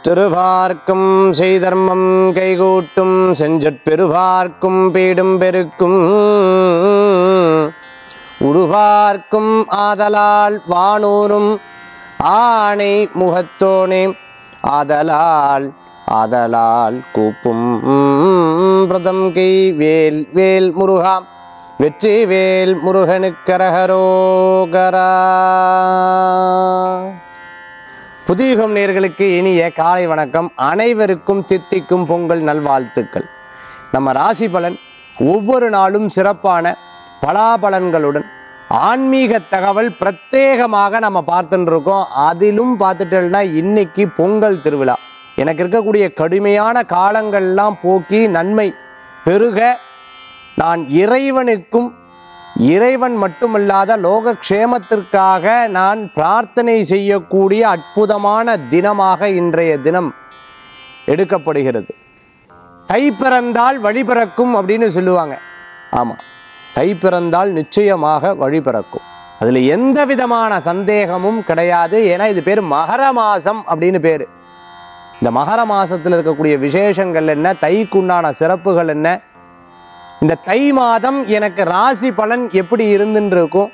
திருவார்க்கும் செய்தர்மம் கைகூட்டும் செஞ்சற்பெருவார்க்கும் பீடும் பெருக்கும் உருவார்க்கும் ஆதலால் வானூரும் ஆணை முகத்தோனே ஆதலால் ஆதலால் கூப்பும் பிரதம் கை வேல் வேல் முருகா வெற்றி வேல் முருகனுக்கரகரோகரா புதியுகம் நேர்களுக்கு இனிய காலை வணக்கம் அனைவருக்கும் தித்திக்கும் பொங்கல் நல்வாழ்த்துக்கள் நம்ம ராசி பலன் ஒவ்வொரு நாளும் சிறப்பான பலாபலன்களுடன் ஆன்மீக தகவல் பிரத்யேகமாக நம்ம பார்த்துட்டு இருக்கோம் அதிலும் பார்த்துட்டோம்னா இன்னைக்கு பொங்கல் திருவிழா எனக்கு இருக்கக்கூடிய கடுமையான காலங்கள்லாம் போக்கி நன்மை பெருக நான் இறைவனுக்கும் இறைவன் மட்டுமல்லாத லோக க்ஷேமத்திற்காக நான் பிரார்த்தனை செய்யக்கூடிய அற்புதமான தினமாக இன்றைய தினம் எடுக்கப்படுகிறது தை பிறந்தால் வழி பிறக்கும் அப்படின்னு சொல்லுவாங்க ஆமாம் தை பிறந்தால் நிச்சயமாக வழி பிறக்கும் அதில் எந்த விதமான சந்தேகமும் கிடையாது ஏன்னா இது பேர் மகர மாசம் அப்படின்னு பேர் இந்த மகர மாசத்தில் இருக்கக்கூடிய விசேஷங்கள் என்ன தைக்குண்டான சிறப்புகள் என்ன இந்த தை மாதம் எனக்கு ராசி பலன் எப்படி இருந்துன்னு இருக்கும்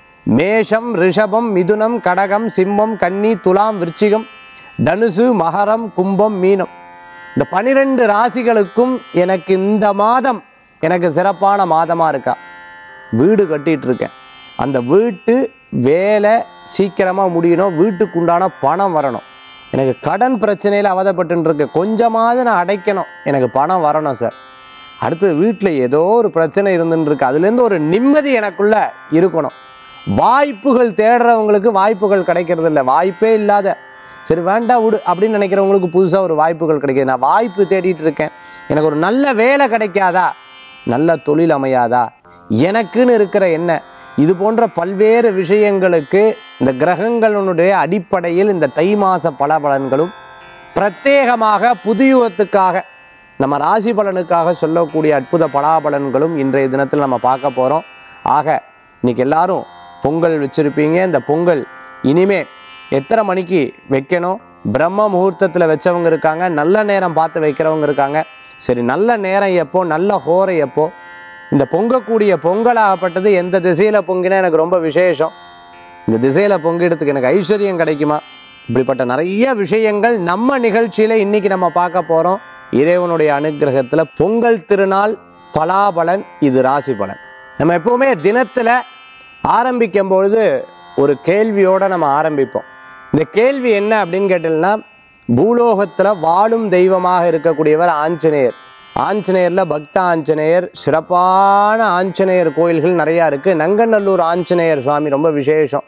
மேஷம் ரிஷபம் மிதுனம் கடகம் சிம்மம் கன்னி துலாம் விருச்சிகம் தனுசு மகரம் கும்பம் மீனம் இந்த பனிரெண்டு ராசிகளுக்கும் எனக்கு இந்த மாதம் எனக்கு சிறப்பான மாதமாக இருக்கா வீடு கட்டிட்டு இருக்கேன் அந்த வீட்டு வேலை சீக்கிரமாக முடியணும் வீட்டுக்கு உண்டான பணம் வரணும் எனக்கு கடன் பிரச்சனையில் அவதப்பட்டு இருக்கு கொஞ்சமாவது நான் அடைக்கணும் எனக்கு பணம் வரணும் சார் அடுத்து வீட்டில் ஏதோ ஒரு பிரச்சனை இருந்துன்னு இருக்கு அதுலேருந்து ஒரு நிம்மதி எனக்குள்ள இருக்கணும் வாய்ப்புகள் தேடுறவங்களுக்கு வாய்ப்புகள் கிடைக்கிறது இல்லை வாய்ப்பே இல்லாத சரி வேண்டாம் விடு அப்படின்னு நினைக்கிறவங்களுக்கு புதுசாக ஒரு வாய்ப்புகள் கிடைக்குது நான் வாய்ப்பு தேடிட்டு இருக்கேன் எனக்கு ஒரு நல்ல வேலை கிடைக்காதா நல்ல தொழில் அமையாதா எனக்குன்னு இருக்கிற என்ன இது போன்ற பல்வேறு விஷயங்களுக்கு இந்த கிரகங்களுடைய அடிப்படையில் இந்த தை மாச பலபலன்களும் பிரத்யேகமாக புதியுகத்துக்காக நம்ம ராசி பலனுக்காக சொல்லக்கூடிய அற்புத பலாபலன்களும் இன்றைய தினத்தில் நம்ம பார்க்க போகிறோம் ஆக இன்னைக்கு எல்லாரும் பொங்கல் வச்சுருப்பீங்க இந்த பொங்கல் இனிமே எத்தனை மணிக்கு வைக்கணும் பிரம்ம முகூர்த்தத்தில் வச்சவங்க இருக்காங்க நல்ல நேரம் பார்த்து வைக்கிறவங்க இருக்காங்க சரி நல்ல நேரம் எப்போ நல்ல ஹோரை எப்போ இந்த பொங்கக்கூடிய பொங்கலாகப்பட்டது எந்த திசையில் பொங்கினா எனக்கு ரொம்ப விசேஷம் இந்த திசையில் பொங்கிடத்துக்கு எனக்கு ஐஸ்வர்யம் கிடைக்குமா இப்படிப்பட்ட நிறைய விஷயங்கள் நம்ம நிகழ்ச்சியில் இன்னைக்கு நம்ம பார்க்க போகிறோம் இறைவனுடைய அனுகிரகத்தில் பொங்கல் திருநாள் பலாபலன் இது ராசி பலன் நம்ம எப்பவுமே தினத்தில் ஆரம்பிக்கும் பொழுது ஒரு கேள்வியோடு நம்ம ஆரம்பிப்போம் இந்த கேள்வி என்ன அப்படின்னு கேட்டீங்கன்னா பூலோகத்தில் வாழும் தெய்வமாக இருக்கக்கூடியவர் ஆஞ்சநேயர் ஆஞ்சநேயரில் பக்த ஆஞ்சநேயர் சிறப்பான ஆஞ்சநேயர் கோயில்கள் நிறையா இருக்குது நங்கநல்லூர் ஆஞ்சநேயர் சுவாமி ரொம்ப விசேஷம்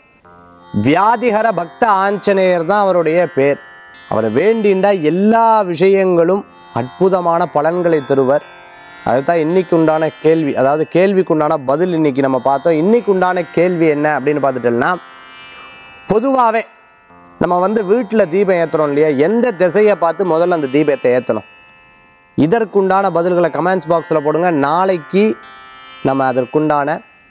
வியாதிகர பக்த ஆஞ்சநேயர் தான் அவருடைய பேர் அவரை வேண்டிண்டா எல்லா விஷயங்களும் அற்புதமான பலன்களை தருவர் அதுதான் இன்னைக்கு உண்டான கேள்வி அதாவது கேள்விக்கு உண்டான பதில் இன்னைக்கு நம்ம பார்த்தோம் இன்னைக்கு உண்டான கேள்வி என்ன அப்படின்னு பார்த்துட்டோம்னா பொதுவாகவே நம்ம வந்து வீட்டில் தீபம் ஏற்றுறோம் இல்லையா எந்த திசையை பார்த்து முதல்ல அந்த தீபத்தை ஏற்றணும் இதற்குண்டான பதில்களை கமெண்ட்ஸ் பாக்ஸில் போடுங்க நாளைக்கு நம்ம அதற்குண்டான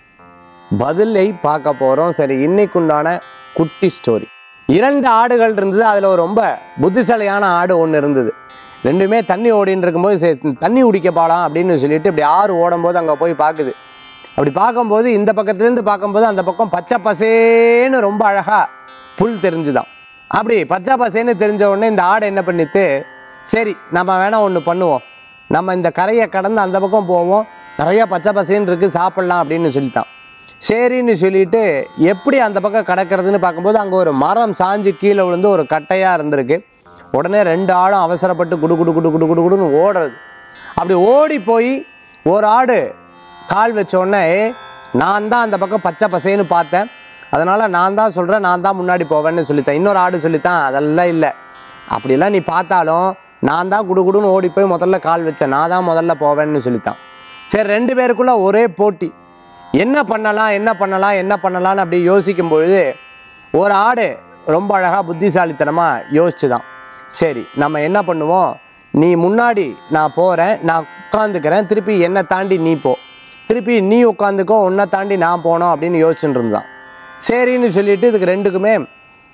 பதிலை பார்க்க போகிறோம் சரி இன்னைக்குண்டான குட்டி ஸ்டோரி இரண்டு ஆடுகள் இருந்தது அதில் ஒரு ரொம்ப புத்திசாலியான ஆடு ஒன்று இருந்தது ரெண்டுமே தண்ணி ஓடின்னு இருக்கும்போது சரி தண்ணி குடிக்க போகலாம் அப்படின்னு சொல்லிட்டு இப்படி ஆறு ஓடும்போது அங்கே போய் பார்க்குது அப்படி பார்க்கும்போது இந்த பக்கத்துலேருந்து பார்க்கும்போது அந்த பக்கம் பச்சை பசேன்னு ரொம்ப அழகாக புல் தெரிஞ்சுதான் அப்படி பச்சை பசேன்னு தெரிஞ்ச உடனே இந்த ஆடு என்ன பண்ணிட்டு சரி நம்ம வேணா ஒன்று பண்ணுவோம் நம்ம இந்த கரையை கடந்து அந்த பக்கம் போவோம் நிறைய பச்சை பசேன்னு இருக்குது சாப்பிட்லாம் அப்படின்னு சொல்லிட்டான் சரின்னு சொல்லிட்டு எப்படி அந்த பக்கம் கடக்கிறதுன்னு பார்க்கும்போது அங்கே ஒரு மரம் சாஞ்சு கீழே விழுந்து ஒரு கட்டையாக இருந்திருக்கு உடனே ரெண்டு ஆடும் அவசரப்பட்டு குடு குடு குடு குடு குடு குடுன்னு ஓடுறது அப்படி ஓடி போய் ஒரு ஆடு கால் வச்ச உடனே "ஏய், நான் தான் அந்த பக்கம் பச்சை பசேன்னு பார்த்தேன் அதனால் நான் தான் சொல்கிறேன் நான் தான் முன்னாடி போவேன்னு சொல்லித்தேன் இன்னொரு ஆடு சொல்லித்தான் அதெல்லாம் இல்லை அப்படியெல்லாம் நீ பார்த்தாலும் நான் தான் குடு குடுன்னு ஓடி போய் முதல்ல கால் வச்சேன் நான் தான் முதல்ல போவேன்னு சொல்லித்தான் சரி ரெண்டு பேருக்குள்ள ஒரே போட்டி என்ன பண்ணலாம் என்ன பண்ணலாம் என்ன பண்ணலாம்னு அப்படி யோசிக்கும் பொழுது ஒரு ஆடு ரொம்ப அழகாக புத்திசாலித்தனமாக யோசிச்சு தான் சரி நம்ம என்ன பண்ணுவோம் நீ முன்னாடி நான் போகிறேன் நான் உட்காந்துக்கிறேன் திருப்பி என்னை தாண்டி நீ போ திருப்பி நீ உட்காந்துக்கோ உன்னை தாண்டி நான் போனோம் அப்படின்னு யோசிச்சுட்டு இருந்தான் சரின்னு சொல்லிட்டு இதுக்கு ரெண்டுக்குமே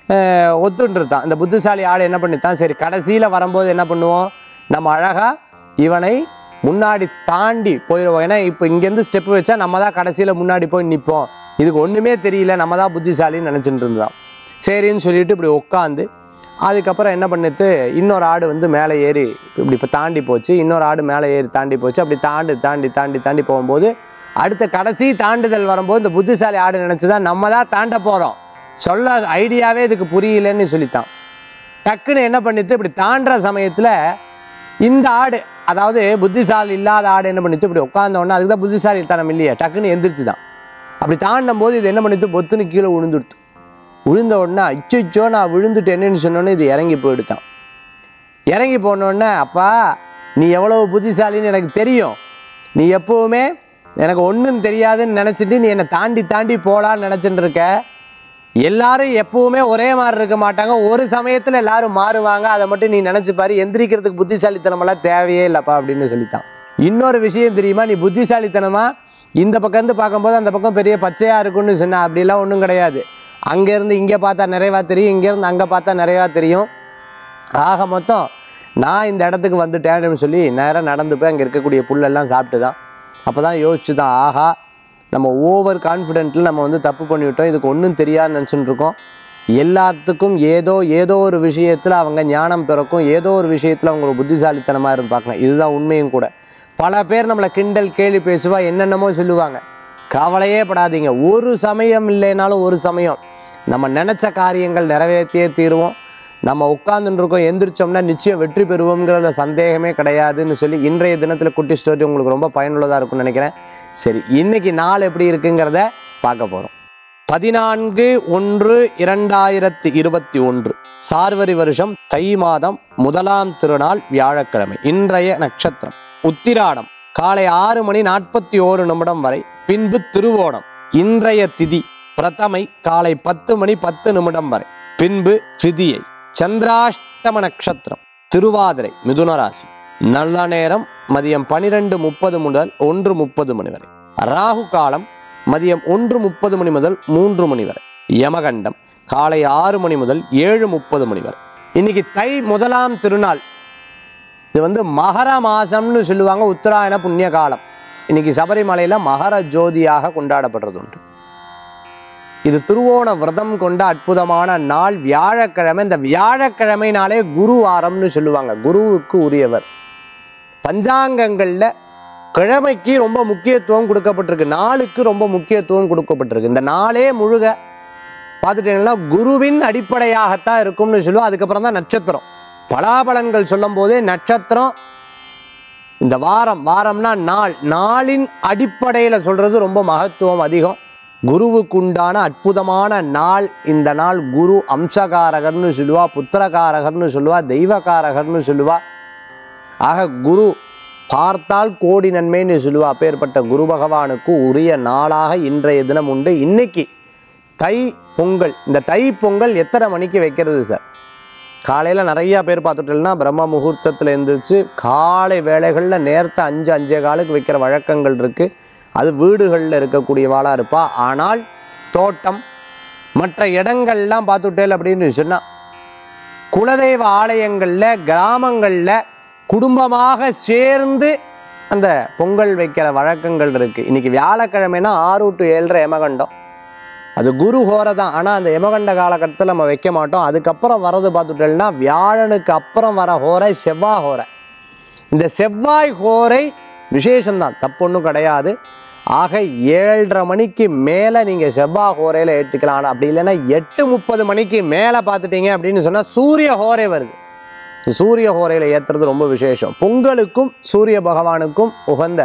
அஹ், ஒத்துன்றது தான் இந்த புத்திசாலி ஆடு என்ன பண்ணித்தான் சரி கடைசியில் வரும்போது என்ன பண்ணுவோம் நம்ம அழகாக இவனை முன்னாடி தாண்டி போயிடுவோம் ஏன்னா இப்போ இங்கேருந்து ஸ்டெப் வச்சா நம்ம தான் கடைசியில் முன்னாடி போய் நிற்போம் இதுக்கு ஒன்றுமே தெரியல நம்ம தான் புத்திசாலின்னு நினச்சிட்டு இருந்தான் சரின்னு சொல்லிட்டு இப்படி உட்காந்து அதுக்கப்புறம் என்ன பண்ணுது இன்னொரு ஆடு வந்து மேலே ஏறி இப்படி இப்போ தாண்டி போச்சு இன்னொரு ஆடு மேலே ஏறி தாண்டி போச்சு அப்படி தாண்டி தாண்டி தாண்டி தாண்டி போகும்போது அடுத்த கடைசி தாண்டுதல் வரும்போது இந்த புத்திசாலி ஆடு நினச்சிதான் நம்ம தான் தாண்ட போகிறோம் சொல்ல ஐடியாவே இதுக்கு புரியலன்னு சொல்லித்தான் டக்குன்னு என்ன பண்ணிட்டு இப்படி தாண்டுற சமயத்தில் இந்த ஆடு அதாவது புத்திசாலி இல்லாத ஆடு என்ன பண்ணிட்டு இப்படி உட்கார்ந்த உடனே அதுக்கு தான் புத்திசாலித்தனம் இல்லையே டக்குன்னு எந்திரிச்சு தான் அப்படி தாண்டும் போது இது என்ன பண்ணிட்டு பொத்துன்னு கீழே விழுந்துடுத்து விழுந்த உடனே அச்சோ நான் விழுந்துட்டேன்னு சொன்னோன்னே இது இறங்கி போயிடுதான் இறங்கி போனோடனே அப்பா நீ எவ்வளவு புத்திசாலின்னு எனக்கு தெரியும் நீ எப்பவுமே எனக்கு ஒன்றும் தெரியாதுன்னு நினச்சிட்டு நீ என்னை தாண்டி தாண்டி போகலான்னு நினச்சிட்டு இருக்க எல்லாரும் எப்பவுமே ஒரே மாதிரி இருக்க மாட்டாங்க ஒரு சமயத்தில் எல்லாரும் மாறுவாங்க அதை மட்டும் நீ நினச்சி பாரு எந்திரிக்கிறதுக்கு புத்திசாலித்தனமெல்லாம் தேவையே இல்லைப்பா அப்படின்னு சொல்லித்தான் இன்னொரு விஷயம் தெரியுமா நீ புத்திசாலித்தனமா இந்த பக்கம் இருந்து பார்க்கும்போது அந்த பக்கம் பெரிய பச்சையாக இருக்கும்னு சொன்ன அப்படிலாம் ஒன்றும் கிடையாது அங்கேருந்து இங்கே பார்த்தா நிறைவா தெரியும் இங்கேருந்து அங்கே பார்த்தா நிறைவா தெரியும் ஆக மொத்தம் நான் இந்த இடத்துக்கு வந்துட்டேன்னு சொல்லி நேராக நடந்து போய் அங்கே இருக்கக்கூடிய புல்லெல்லாம் சாப்பிட்டு தான் அப்போ தான் யோசிச்சு தான் ஆஹா நம்ம ஓவர் கான்ஃபிடென்ட்டில் நம்ம வந்து தப்பு பண்ணிவிட்டோம் இதுக்கு ஒன்றும் தெரியாதுன்னு நினச்சிட்டு இருக்கோம் எல்லாத்துக்கும் ஏதோ ஏதோ ஒரு விஷயத்தில் அவங்க ஞானம் பிறக்கும் ஏதோ ஒரு விஷயத்தில் அவங்க ஒரு புத்திசாலித்தனமாக இருப்பாங்க இதுதான் உண்மையும் கூட பல பேர் நம்மளை கிண்டல் கேலி பேசுவா என்னென்னமோ சொல்லுவாங்க கவலையே படாதீங்க ஒரு சமயம் இல்லைனாலும் ஒரு சமயம் நம்ம நினச்ச காரியங்கள் நிறைவேற்றியே தீருவோம் நம்ம உட்கார்ந்துட்டு இருக்கோம் எந்திரிச்சோம்னா நிச்சயம் வெற்றி பெறுவோங்கிறதுல சந்தேகமே கிடையாதுன்னு சொல்லி இன்றைய தினத்தில் குட்டி ஸ்டோரி உங்களுக்கு ரொம்ப பயனுள்ளதாக இருக்கும்னு நினைக்கிறேன் சரி இன்னைக்கு நாள் எப்படி இருக்குங்கிறத பார்க்க போகிறோம் பதினான்கு ஒன்று இரண்டாயிரத்தி இருபத்தி ஒன்று சார்வரி வருஷம் தை மாதம் முதலாம் திருநாள் வியாழக்கிழமை இன்றைய நட்சத்திரம் உத்திராடம் காலை ஆறு மணி நாற்பத்தி ஓரு நிமிடம் வரை பின்பு திருவோணம் இன்றைய திதி பிரதமை காலை பத்து மணி பத்து நிமிடம் வரை பின்பு திதியை சந்திராஷ்டம நட்சத்திரம் திருவாதிரை மிதுன ராசி நல்ல நேரம் மதியம் பனிரெண்டு முப்பது முதல் ஒன்று முப்பது மணி வரை ராகு காலம் மதியம் ஒன்று முப்பது மணி முதல் மூன்று மணி வரை யமகண்டம் காலை ஆறு மணி முதல் ஏழு முப்பது மணி வரை இன்னைக்கு தை முதலாம் திருநாள் இது வந்து மகர மாசம்னு சொல்லுவாங்க உத்தராயண புண்ணிய காலம் இன்னைக்கு சபரிமலையில மகர ஜோதியாக கொண்டாடப்படுறது உண்டு இது திருவோண விரதம் கொண்ட அற்புதமான நாள் வியாழக்கிழமை இந்த வியாழக்கிழமைனாலே குரு வாரம்னு சொல்லுவாங்க குருவுக்கு உரியவர் பஞ்சாங்கங்கள்ல கிழமைக்கு ரொம்ப முக்கியத்துவம் கொடுக்கப்பட்டிருக்கு நாளுக்கு ரொம்ப முக்கியத்துவம் கொடுக்கப்பட்டிருக்கு இந்த நாளே முழுக பார்த்துட்டீங்கன்னா குருவின் அடிப்படையாகத்தான் இருக்கும்னு சொல்லுவோம் அதுக்கப்புறம் தான் நட்சத்திரம் பலாபலன்கள் சொல்லும் போதே நட்சத்திரம் இந்த வாரம் வாரம்னா நாள் நாளின் அடிப்படையில் சொல்றது ரொம்ப மகத்துவம் அதிகம் குருவுக்கு உண்டான அற்புதமான நாள் இந்த நாள் குரு அம்சகாரகர்னு சொல்லுவா புத்திரகாரகர்னு சொல்லுவா தெய்வகாரகர்னு சொல்லுவா ஆக குரு பார்த்தால் கோடி நன்மைன்னு சொல்லுவா அப்பேற்பட்ட குரு பகவானுக்கு உரிய நாளாக இன்றைய தினம் உண்டு இன்னைக்கு தை பொங்கல் இந்த தை பொங்கல் எத்தனை மணிக்கு வைக்கிறது சார் காலையில் நிறையா பேர் பார்த்துட்டோம்னா பிரம்ம முகூர்த்தத்தில் எழுந்திரிச்சு காலை வேளைகளில் நேரத்தை அஞ்சு அஞ்சே காலுக்கு வைக்கிற வழக்கங்கள் இருக்குது அது வீடுகளில் இருக்கக்கூடியவாளாக இருப்பா ஆனால் தோட்டம் மற்ற இடங்கள்லாம் பார்த்துட்டேல் அப்படின்னு சொன்னால் குலதெய்வ ஆலயங்களில் கிராமங்களில் குடும்பமாக சேர்ந்து அந்த பொங்கல் வைக்கிற வழக்கங்கள் இருக்குது இன்றைக்கி வியாழக்கிழமைனா ஆறு டு ஏழரை யமகண்டம் அது குரு ஹோரை தான் ஆனால் அந்த யமகண்ட காலகட்டத்தில் நம்ம வைக்க மாட்டோம் அதுக்கப்புறம் வரது பார்த்துட்டோம்னா வியாழனுக்கு அப்புறம் வர ஹோரை செவ்வாய் ஹோரை இந்த செவ்வாய் ஹோரை விசேஷம்தான் தப்பொன்றும் கிடையாது ஆக ஏழரை மணிக்கு மேலே நீங்கள் செவ்வாய் ஹோரையில் ஏற்றுக்கலாம் ஆனா அப்படி இல்லைன்னா எட்டு முப்பது மணிக்கு மேலே பார்த்துட்டீங்க அப்படின்னு சொன்னால் சூரிய ஹோரை வருது இந்த சூரிய ஹோரையில் ஏற்றுறது ரொம்ப விசேஷம் பொங்கலுக்கும் சூரிய பகவானுக்கும் உகந்த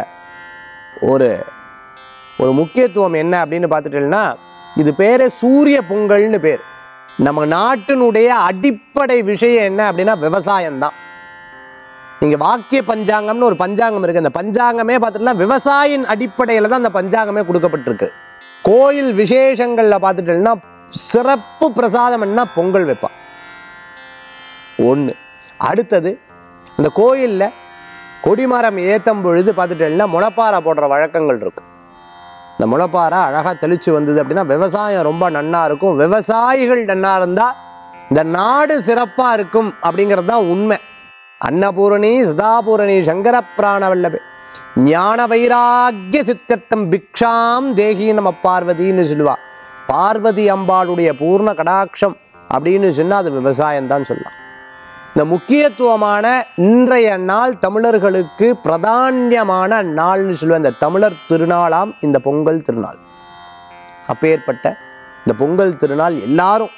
ஒரு ஒரு முக்கியத்துவம் என்ன அப்படின்னு பார்த்துட்டீங்கன்னா இது பேர் சூரிய பொங்கல்னு பேர் நம்ம நாட்டினுடைய அடிப்படை விஷயம் என்ன அப்படின்னா விவசாயம்தான் நீங்கள் வாக்கிய பஞ்சாங்கம்னு ஒரு பஞ்சாங்கம் இருக்குது அந்த பஞ்சாங்கமே பார்த்துட்டுனா விவசாயின் அடிப்படையில் தான் அந்த பஞ்சாங்கமே கொடுக்கப்பட்டிருக்கு கோயில் விசேஷங்களில் பார்த்துட்டீங்கன்னா சிறப்பு பிரசாதம் என்ன பொங்கல் வைப்பான் ஒன்று அடுத்தது அந்த கோயிலில் கொடிமரம் ஏற்றும் பொழுது பார்த்துட்டீங்கன்னா முளப்பாறை போடுற வழக்கங்கள் இருக்கு இந்த முளப்பாறை அழகாக தெளித்து வந்தது அப்படின்னா விவசாயம் ரொம்ப நன்னா இருக்கும் விவசாயிகள் நன்னா இருந்தால் இந்த நாடு சிறப்பாக இருக்கும் அப்படிங்கிறது தான் உண்மை அன்னபூரணி சதாபூரணி சங்கர பிராணவல்லபே ஞான வைராக்கிய சித்தர்த்தம் பிக்ஷாம் தேகி நம்ம பார்வதின்னு சொல்லுவா பார்வதி அம்பாளுடைய பூர்ண கடாட்சம் அப்படின்னு சொன்னால் அது விவசாயம் தான் சொல்லலாம் இந்த முக்கியத்துவமான இன்றைய நாள் தமிழர்களுக்கு பிரதானியமான நாள்னு சொல்லுவேன் இந்த தமிழர் திருநாளாம் இந்த பொங்கல் திருநாள் அப்பேற்பட்ட இந்த பொங்கல் திருநாள் எல்லாரும்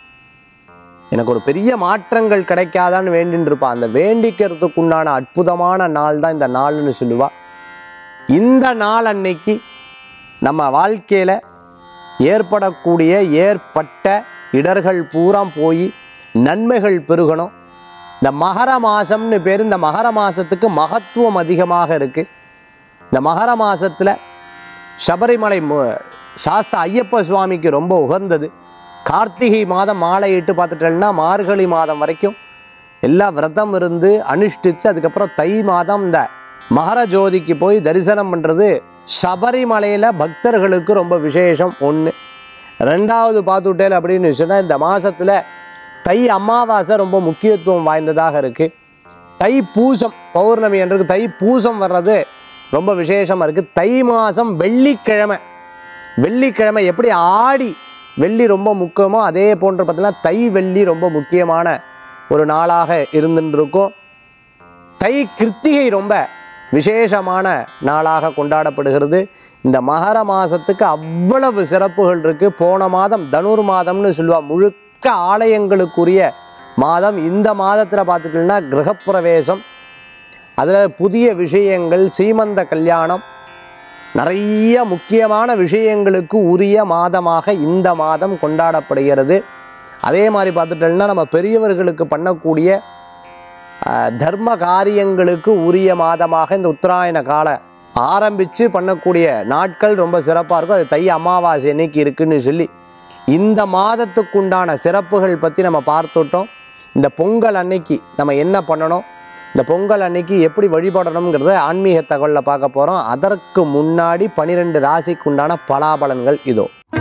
எனக்கு ஒரு பெரிய மாற்றங்கள் கிடைக்காதான்னு வேண்டின்னு இருப்பா அந்த வேண்டிக்கிறதுக்கு உண்டான அற்புதமான நாள் தான் இந்த நாள்னு சொல்லுவா இந்த நாள் அன்னைக்கு நம்ம வாழ்க்கையில் ஏற்படக்கூடிய ஏற்பட்ட இடர்கள் பூரா போய் நன்மைகள் பெருகணும் இந்த மகர மாசம்னு பேர் இந்த மகர மாசத்துக்கு மகத்துவம் அதிகமாக இருக்கு இந்த மகர மாசத்துல சபரிமலை மு- சாஸ்தா ஐயப்ப சுவாமிக்கு ரொம்ப உகந்தது கார்த்திகை மாதம் மாலையிட்டு பார்த்துட்டேன்னா மார்கழி மாதம் வரைக்கும் எல்லா விரதம் இருந்து அனுஷ்டிச்சு அதுக்கப்புறம் தை மாதம் இந்த மகர ஜோதிக்கு போய் தரிசனம் பண்ணுறது சபரிமலையில் பக்தர்களுக்கு ரொம்ப விசேஷம் ஒன்று ரெண்டாவது பார்த்துட்டேல் அப்படின்னு சொன்னால் இந்த மாதத்தில் தை அமாவாசை ரொம்ப முக்கியத்துவம் வாய்ந்ததாக இருக்குது தை பூசம் பௌர்ணமி அன்றைக்கு தை பூசம் வர்றது ரொம்ப விசேஷமாக இருக்குது தை மாதம் வெள்ளிக்கிழமை வெள்ளிக்கிழமை எப்படி ஆடி வெள்ளி ரொம்ப முக்கியமோ அதே போன்று பார்த்தீங்கன்னா தை வெள்ளி ரொம்ப முக்கியமான ஒரு நாளாக இருந்துட்டு இருக்கும் தை கிருத்திகை ரொம்ப விசேஷமான நாளாக கொண்டாடப்படுகிறது இந்த மகர மாதத்துக்கு அவ்வளவு சிறப்புகள் இருக்குது போன மாதம் தனுர் மாதம்னு சொல்லுவா முழுக்க ஆலயங்களுக்குரிய மாதம் இந்த மாதத்தில் பார்த்துக்கிட்டோம்னா கிரகப்பிரவேசம் அதில் புதிய விஷயங்கள் சீமந்த கல்யாணம் நிறைய முக்கியமான விஷயங்களுக்கு உரிய மாதமாக இந்த மாதம் கொண்டாடப்படுகிறது அதே மாதிரி பார்த்துட்டோம்னா நம்ம பெரியவர்களுக்கு பண்ணக்கூடிய அஹ், தர்ம காரியங்களுக்கு உரிய மாதமாக இந்த உத்தராயண கால ஆரம்பித்து பண்ணக்கூடிய நாட்கள் ரொம்ப சிறப்பாக இருக்கும் அது தை அமாவாசை அன்னைக்கு இருக்குன்னு சொல்லி இந்த மாதத்துக்குண்டான சிறப்புகள் பற்றி நம்ம பார்த்துட்டோம் இந்த பொங்கல் அன்னைக்கு நம்ம என்ன பண்ணணும் இந்த பொங்கல் அன்னைக்கு எப்படி வழிபடணுங்கிறத ஆன்மீக தகவலில் பார்க்க போகிறோம் அதற்கு முன்னாடி பனிரெண்டு ராசிக்குண்டான பலாபலன்கள் இதோ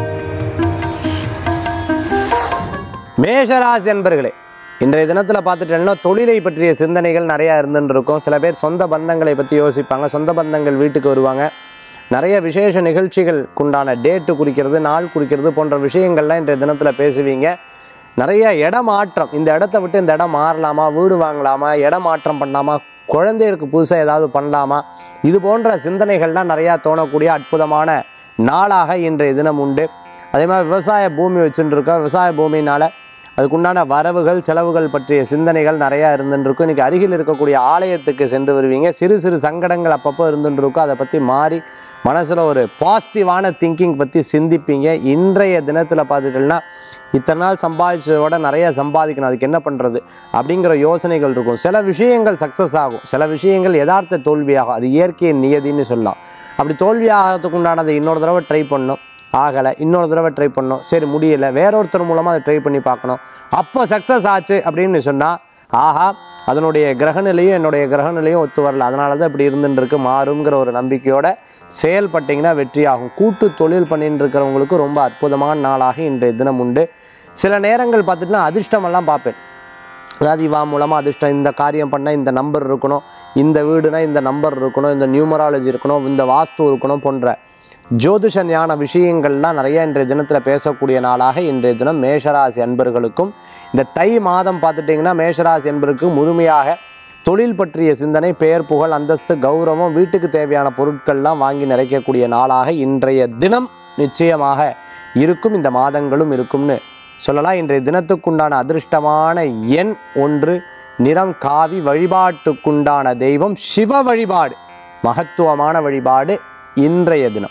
மேஷராசி என்பர்களே இன்றைய தினத்தில் பார்த்துட்டேன்னா தொழிலை பற்றிய சிந்தனைகள் நிறையா இருந்துன்னு இருக்கும் சில பேர் சொந்த பந்தங்களை பற்றி யோசிப்பாங்க சொந்த பந்தங்கள் வீட்டுக்கு வருவாங்க நிறைய விசேஷ நிகழ்ச்சிகளுக்குண்டான டேட்டு குறிக்கிறது நாள் குறிக்கிறது போன்ற விஷயங்கள்லாம் இன்றைய தினத்தில் பேசுவீங்க நிறைய இடமாற்றம் இந்த இடத்த விட்டு இந்த இடம் மாறலாமா வீடு வாங்கலாமா இடமாற்றம் பண்ணலாமா குழந்தைகளுக்கு புதுசாக ஏதாவது பண்ணலாமா இது போன்ற சிந்தனைகள்லாம் நிறையா தோணக்கூடிய அற்புதமான நாளாக இன்றைய தினம் உண்டு அதே மாதிரி விவசாய பூமி வச்சுட்டு இருக்கோம் விவசாய பூமினால அதுக்குண்டான வரவுகள் செலவுகள் பற்றிய சிந்தனைகள் நிறையா இருந்துட்டு இருக்கும் இன்றைக்கி அருகில் இருக்கக்கூடிய ஆலயத்துக்கு சென்று வருவீங்க சிறு சிறு சங்கடங்கள் அப்பப்போ இருந்துட்டு இருக்கும் அதை பற்றி மாறி மனசில் ஒரு பாசிட்டிவான திங்கிங் பற்றி சிந்திப்பீங்க இன்றைய தினத்தில் பார்த்துட்டீங்கன்னா இத்தனை நாள் சம்பாதிச்சதோட நிறைய சம்பாதிக்கணும் அதுக்கு என்ன பண்ணுறது அப்படிங்கிற யோசனைகள் இருக்கும் சில விஷயங்கள் சக்ஸஸ் ஆகும் சில விஷயங்கள் யதார்த்த தோல்வியாகும் அது இயற்கையின் நியதின்னு சொல்லலாம் அப்படி தோல்வி ஆகிறதுக்கு உண்டானதை இன்னொரு தடவை ட்ரை பண்ணணும் ஆகலை இன்னொரு தடவை ட்ரை பண்ணோம் சரி முடியலை வேறொருத்தர் மூலமாக அதை ட்ரை பண்ணி பார்க்கணும் அப்போ சக்ஸஸ் ஆச்சு அப்படின்னு சொன்னால் ஆஹா அதனுடைய கிரகநிலையும் என்னுடைய கிரகநிலையும் ஒத்து வரல அதனால தான் இப்படி இருந்துட்டு இருக்கு மாறுங்கிற ஒரு நம்பிக்கையோட செயல்பட்டிங்கன்னா வெற்றியாகும் கூட்டு தொழில் பண்ணிட்டு இருக்கிறவங்களுக்கு ரொம்ப அற்புதமான நாளாக இன்றைய தினம் உண்டு சில நேரங்கள் பார்த்துட்டுனா அதிர்ஷ்டமெல்லாம் பார்ப்பேன் அதாவது இவா மூலமாக அதிர்ஷ்டம் இந்த காரியம் பண்ணால் இந்த நம்பர் இருக்கணும் இந்த வீடுனா இந்த நம்பர் இருக்கணும் இந்த நியூமராலஜி இருக்கணும் இந்த வாஸ்து இருக்கணும் போன்ற ஜோதிஷ ஞான விஷயங்கள்லாம் நிறைய இன்றைய தினத்தில் பேசக்கூடிய நாளாக இன்றைய தினம் மேஷராசி அன்பர்களுக்கும் இந்த தை மாதம் பார்த்துட்டிங்கன்னா மேஷராசி அன்பருக்கு முழுமையாக தொழில் பற்றிய சிந்தனை பெயர் புகழ் அந்தஸ்து கௌரவம் வீட்டுக்கு தேவையான பொருட்கள்லாம் வாங்கி நிறைக்கக்கூடிய நாளாக இன்றைய தினம் நிச்சயமாக இருக்கும் இந்த மாதங்களும் இருக்கும்னு சொல்லலாம் இன்றைய தினத்துக்குண்டான அதிர்ஷ்டமான எண் ஒன்று நிறம் காவி வழிபாட்டுக்குண்டான தெய்வம் சிவ வழிபாடு மகத்துவமான வழிபாடு இன்றைய தினம்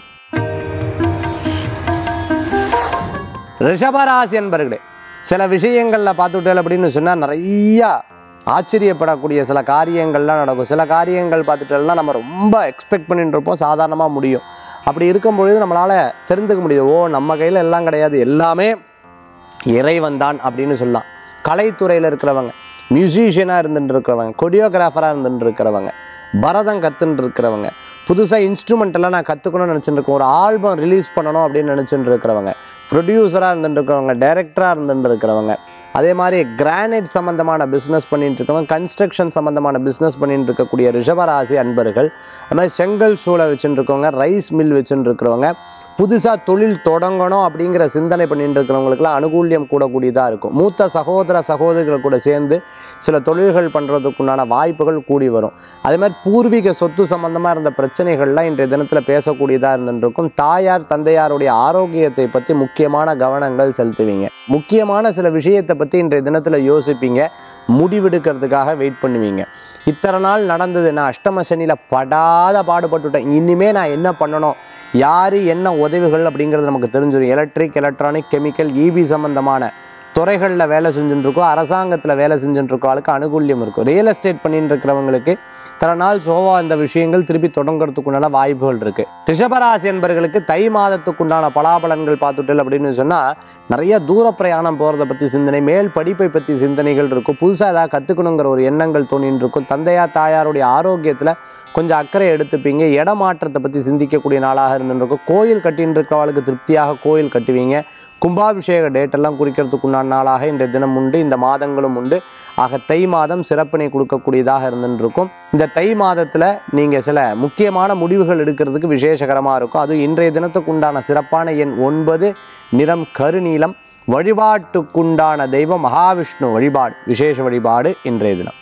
ரிஷபராசி என்பர்களே சில விஷயங்களில் பார்த்துட்டேன் அப்படின்னு சொன்னால் நிறையா ஆச்சரியப்படக்கூடிய சில காரியங்கள்லாம் நடக்கும் சில காரியங்கள் பார்த்துட்டோம்னா நம்ம ரொம்ப எக்ஸ்பெக்ட் பண்ணிட்டு இருப்போம் சாதாரணமாக முடியும் அப்படி இருக்கும் பொழுது நம்மளால் தெரிந்துக்க முடியுது ஓ நம்ம கையில் எல்லாம் கிடையாது எல்லாமே இறைவன் தான் அப்படின்னு சொல்லலாம் கலைத்துறையில் இருக்கிறவங்க மியூசிஷியனாக இருந்துட்டு இருக்கிறவங்க கொரியோகிராஃபராக இருந்துட்டு இருக்கிறவங்க பரதம் கற்றுன்னு இருக்கிறவங்க புதுசாக இன்ஸ்ட்ருமெண்ட் எல்லாம் நான் கற்றுக்கணும்னு நினச்சிட்டு இருக்கேன் ஒரு ஆல்பம் ரிலீஸ் பண்ணணும் அப்படின்னு நினச்சிட்டு இருக்கிறவங்க ப்ரொடியூசராக இருந்துட்டு இருக்கிறவங்க டைரக்டராக இருந்துட்டு இருக்கிறவங்க அதே மாதிரி கிரானைட் சம்மந்தமான பிஸ்னஸ் பண்ணிட்டு இருக்கவங்க கன்ஸ்ட்ரக்ஷன் சம்மந்தமான பிஸ்னஸ் பண்ணிட்டு இருக்கக்கூடிய ரிஷபராசி அன்பர்கள் அது மாதிரி செங்கல் சூளை வச்சுட்டு இருக்கவங்க ரைஸ் மில் வச்சுட்டு இருக்கிறவங்க புதுசாக தொழில் தொடங்கணும் அப்படிங்கிற சிந்தனை பண்ணிட்டு இருக்கிறவங்களுக்குலாம் அனுகூல்யம் கூடக்கூடியதாக இருக்கும் மூத்த சகோதர சகோதரிகள் கூட சேர்ந்து சில தொழில்கள் பண்ணுறதுக்குண்டான வாய்ப்புகள் கூடி வரும் அதே மாதிரி பூர்வீக சொத்து சம்பந்தமாக இருந்த பிரச்சனைகள்லாம் இன்றைய தினத்தில் பேசக்கூடியதாக இருந்துருக்கும் தாயார் தந்தையாருடைய ஆரோக்கியத்தை பற்றி முக்கியமான கவனங்கள் செலுத்துவீங்க முக்கியமான சில விஷயத்தை பற்றி இன்றைய தினத்தில் யோசிப்பீங்க முடிவெடுக்கிறதுக்காக வெயிட் பண்ணுவீங்க இத்தனை நாள் நடந்தது நான் அஷ்டம சனியில் படாத பாடுபட்டுட்டேன் இனிமே நான் என்ன பண்ணணும் யார் என்ன உதவிகள் அப்படிங்கிறது நமக்கு தெரிஞ்சிடும் எலக்ட்ரிக் எலக்ட்ரானிக் கெமிக்கல் இபி சம்மந்தமான துறைகளில் வேலை செஞ்சுட்டு இருக்கோம் அரசாங்கத்தில் வேலை செஞ்சுட்டு இருக்கோம் அதுக்கு அனுகூல்யம் இருக்கும் ரியல் எஸ்டேட் பண்ணிட்டு இருக்கிறவங்களுக்கு தன நாள் சோவா இந்த விஷயங்கள் திருப்பி தொடங்குறதுக்குண்டான வாய்ப்புகள் இருக்குது ரிஷபராசி என்பர்களுக்கு தை மாதத்துக்குண்டான பலாபலன்கள் பார்த்துட்டல் அப்படின்னு சொன்னால் நிறைய தூர பிரயாணம் போகிறத பற்றி சிந்தனை மேல் படிப்பை பற்றி சிந்தனைகள் இருக்கும் புதுசாக ஏதாவது கற்றுக்கணுங்கிற ஒரு எண்ணங்கள் தோணின்னு இருக்கும் தந்தையார் தாயாருடைய ஆரோக்கியத்தில் கொஞ்சம் அக்கறை எடுத்துப்பீங்க இடமாற்றத்தை பற்றி சிந்திக்கக்கூடிய நாளாக இருந்துருக்கும் கோயில் கட்டின்னு இருக்கவளுக்கு திருப்தியாக கோயில் கட்டுவீங்க கும்பாபிஷேக டேட்டெல்லாம் குறிக்கிறதுக்குண்டான நாளாக இன்றைய தினம் உண்டு இந்த மாதங்களும் உண்டு ஆக தை மாதம் சிறப்பினை கொடுக்கக்கூடியதாக இருந்துருக்கும் இந்த தை மாதத்தில் நீங்கள் சில முக்கியமான முடிவுகள் எடுக்கிறதுக்கு விசேஷகரமாக இருக்கும் அதுவும் இன்றைய தினத்துக்கு உண்டான சிறப்பான எண் ஒன்பது நிறம் கருநீலம் வழிபாட்டுக்குண்டான தெய்வம் மகாவிஷ்ணு வழிபாடு விசேஷ வழிபாடு இன்றைய தினம்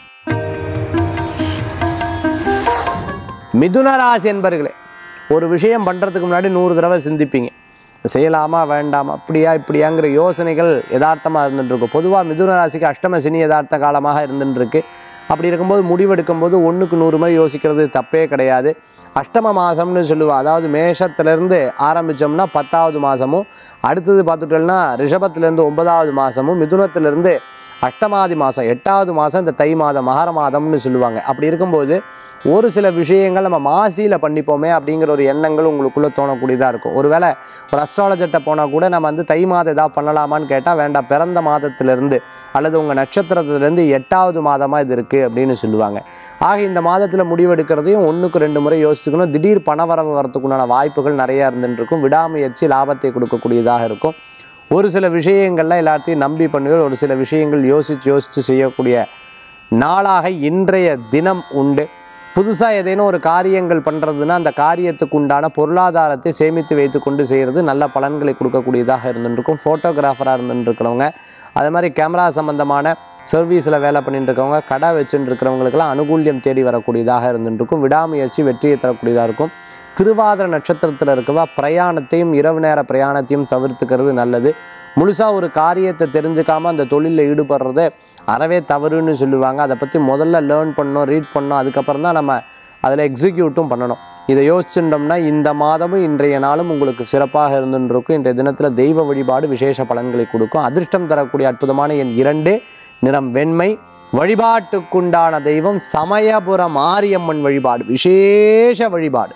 மிதுன ராசி என்பர்களே ஒரு விஷயம் பண்ணுறதுக்கு முன்னாடி நூறு தடவை சிந்திப்பீங்க செய்யலாமா வேண்டாமா அப்படியா இப்படியாங்கிற யோசனைகள் யதார்த்தமாக இருந்துட்டு இருக்கும் பொதுவாக மிதுன ராசிக்கு அஷ்டம சனி யதார்த்த காலமாக இருந்துட்டு இருக்கு அப்படி இருக்கும்போது முடிவெடுக்கும் போது ஒன்றுக்கு நூறு முறை யோசிக்கிறது தப்பே கிடையாது அஷ்டம மாதம்னு சொல்லுவா அதாவது மேஷத்துலேருந்து ஆரம்பித்தோம்னா பத்தாவது மாதமும் அடுத்தது பார்த்துட்டோம்னா ரிஷபத்துலேருந்து ஒன்பதாவது மாதமும் மிதுனத்துலேருந்து அஷ்டமாதி மாதம் எட்டாவது மாதம் இந்த தை மாதம் மகர மாதம்னு சொல்லுவாங்க அப்படி இருக்கும்போது ஒரு சில விஷயங்கள் நம்ம மாசியில் பண்ணிப்போமே அப்படிங்கிற ஒரு எண்ணங்கள் உங்களுக்குள்ளே தோணக்கூடியதாக இருக்கும் ஒருவேளை ஒரு அஸ்ட்ராலஜர்கிட்ட போனால் கூட நம்ம வந்து தை மாதம் ஏதாவது பண்ணலாமான்னு கேட்டால் வேண்டாம் பிறந்த மாதத்திலிருந்து அல்லது உங்கள் நட்சத்திரத்திலேருந்து எட்டாவது மாதமாக இது இருக்குது அப்படின்னு சொல்லுவாங்க ஆக இந்த மாதத்தில் முடிவெடுக்கிறதையும் ஒன்றுக்கு ரெண்டு முறை யோசிச்சுக்கணும் திடீர் பணவரவு வரத்துக்குண்டான வாய்ப்புகள் நிறையா இருந்துருக்கும் விடாமுயற்சி லாபத்தை கொடுக்கக்கூடியதாக இருக்கும் ஒரு சில விஷயங்கள்லாம் எல்லாத்தையும் நம்பி பண்ணுவீர்கள் ஒரு சில விஷயங்கள் யோசித்து யோசித்து செய்யக்கூடிய நாளாக இன்றைய தினம் உண்டு புதுசாக ஏதேனும் ஒரு காரியங்கள் பண்ணுறதுன்னா அந்த காரியத்துக்கு உண்டான பொருளாதாரத்தை சேமித்து வைத்து கொண்டு செய்கிறது நல்ல பலன்களை கொடுக்கக்கூடியதாக இருந்துருக்கும் ஃபோட்டோகிராஃபராக இருந்துருக்கிறவங்க அதே மாதிரி கேமரா சம்மந்தமான சர்வீஸில் வேலை பண்ணிட்டு இருக்கவங்க கடை வச்சுட்டு இருக்கிறவங்களுக்கெல்லாம் அனுகூல்யம் தேடி வரக்கூடியதாக இருந்துருக்கும் விடாமுயற்சி வெற்றியை தரக்கூடியதாக இருக்கும் திருவாதிர நட்சத்திரத்தில் இருக்கவா பிரயாணத்தையும் இரவு நேர பிரயாணத்தையும் தவிர்த்துக்கிறது நல்லது முழுசாக ஒரு காரியத்தை தெரிஞ்சுக்காம அந்த தொழிலில் ஈடுபடுறதே அறவே தவறுன்னு சொல்லுவாங்க அதை பற்றி முதல்ல லேர்ன் பண்ணணும் ரீட் பண்ணணும் அதுக்கப்புறம் தான் நம்ம அதில் எக்ஸிக்யூட்டும் பண்ணணும் இதை யோசிச்சுட்டோம்னா இந்த மாதமும் இன்றைய நாளும் உங்களுக்கு சிறப்பாக இருந்துருக்கும் இன்றைய தினத்தில் தெய்வ வழிபாடு விசேஷ பலன்களை கொடுக்கும் அதிர்ஷ்டம் தரக்கூடிய அற்புதமான எண் இரண்டு நிறம் வெண்மை வழிபாட்டுக்குண்டான தெய்வம் சமயபுர மாரியம்மன் வழிபாடு விசேஷ வழிபாடு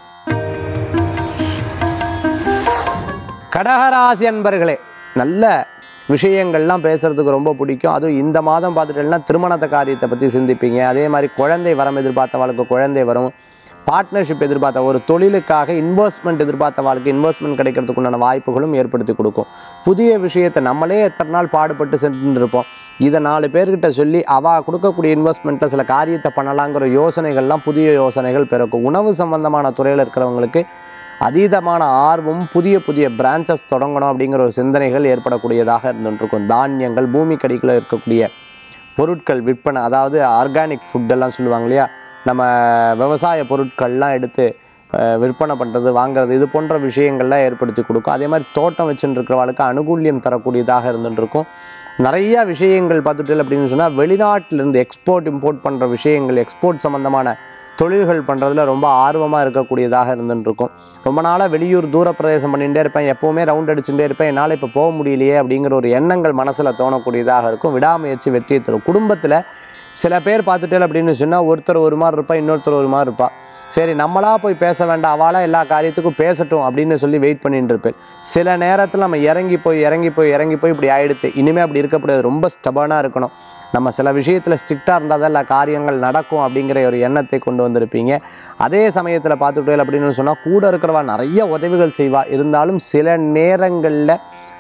கடகராசி அன்பர்களே நல்ல விஷயங்கள்லாம் பேசுறதுக்கு ரொம்ப பிடிக்கும் அதுவும் இந்த மாதம் பார்த்துட்டீங்கன்னா திருமணத்தை காரியத்தை பற்றி சிந்திப்பீங்க அதே மாதிரி குழந்தை வரம் எதிர்பார்த்தவாளுக்கு குழந்தை வரும் பார்ட்னர்ஷிப் எதிர்பார்த்த ஒரு தொழிலுக்காக இன்வெஸ்ட்மெண்ட் எதிர்பார்த்தவாளுக்கு இன்வெஸ்ட்மெண்ட் கிடைக்கிறதுக்கு உண்டான வாய்ப்புகளும் ஏற்படுத்தி கொடுக்கும் புதிய விஷயத்தை நம்மளே எத்தனை நாள் பாடுபட்டு சென்று இருப்போம் இதை நாலு பேர்கிட்ட சொல்லி அவ கொடுக்கக்கூடிய இன்வெஸ்ட்மெண்ட்டில் சில காரியத்தை பண்ணலாங்கிற யோசனைகள்லாம் புதிய யோசனைகள் பிறக்கும் உணவு சம்பந்தமான துறையில் இருக்கிறவங்களுக்கு அதீதமான ஆர்வம் புதிய புதிய பிரான்ச்சஸ் தொடங்கணும் அப்படிங்கிற ஒரு சிந்தனைகள் ஏற்படக்கூடியதாக இருந்துருக்கும் தானியங்கள் பூமி கடிகளில் இருக்கக்கூடிய பொருட்கள் விற்பனை அதாவது ஆர்கானிக் ஃபுட்டெல்லாம் சொல்லுவாங்க இல்லையா நம்ம விவசாய பொருட்கள்லாம் எடுத்து அஹ், விற்பனை பண்ணுறது வாங்குறது இது போன்ற விஷயங்கள்லாம் ஏற்படுத்தி கொடுக்கும் அதே மாதிரி தோட்டம் வச்சுட்டு இருக்கிறவளுக்கு அனுகூல்யம் தரக்கூடியதாக இருந்துருக்கும் நிறைய விஷயங்கள் பார்த்துட்டு அப்படின்னு சொன்னால் வெளிநாட்டிலேருந்து எக்ஸ்போர்ட் இம்போர்ட் பண்ணுற விஷயங்கள் எக்ஸ்போர்ட் சம்மந்தமான தொழில்கள் பண்ணுறதுல ரொம்ப ஆர்வமாக இருக்கக்கூடியதாக இருந்துட்டு இருக்கும் ரொம்ப நாளாக வெளியூர் தூர பிரதேசம் பண்ணிகிட்டே இருப்பேன் எப்போவுமே ரவுண்ட் அடிச்சுட்டே இருப்பேன் என்னால் இப்போ போக முடியலையே அப்படிங்கிற ஒரு எண்ணங்கள் மனசில் தோணக்கூடியதாக இருக்கும் விடாமுயற்சி வெற்றியை தரும் குடும்பத்தில் சில பேர் பார்த்துட்டே அப்படின்னு சொன்னால் ஒருத்தர் ஒரு மாதிரி இருப்பா இன்னொருத்தர் ஒரு மாதிரி இருப்பா சரி நம்மளா போய் பேச வேண்டாம் அவளா எல்லா காரியத்துக்கும் பேசட்டும் அப்படின்னு சொல்லி வெயிட் பண்ணிட்டு இருப்பேன் சில நேரத்தில் நம்ம இறங்கி போய் இறங்கி போய் இறங்கி போய் இப்படி ஆயிடுத்து இனிமேல் அப்படி இருக்கக்கூடாது ரொம்ப ஸ்டபனாக இருக்கணும் நம்ம சில விஷயத்தில் ஸ்ட்ரிக்டாக இருந்தால் தான் எல்லா காரியங்கள் நடக்கும் அப்படிங்கிற ஒரு எண்ணத்தை கொண்டு வந்திருப்பீங்க அதே சமயத்தில் பார்த்துட்டே அப்படின்னு சொன்னால் கூட இருக்கிறவா நிறைய உதவிகள் செய்வா இருந்தாலும் சில நேரங்களில்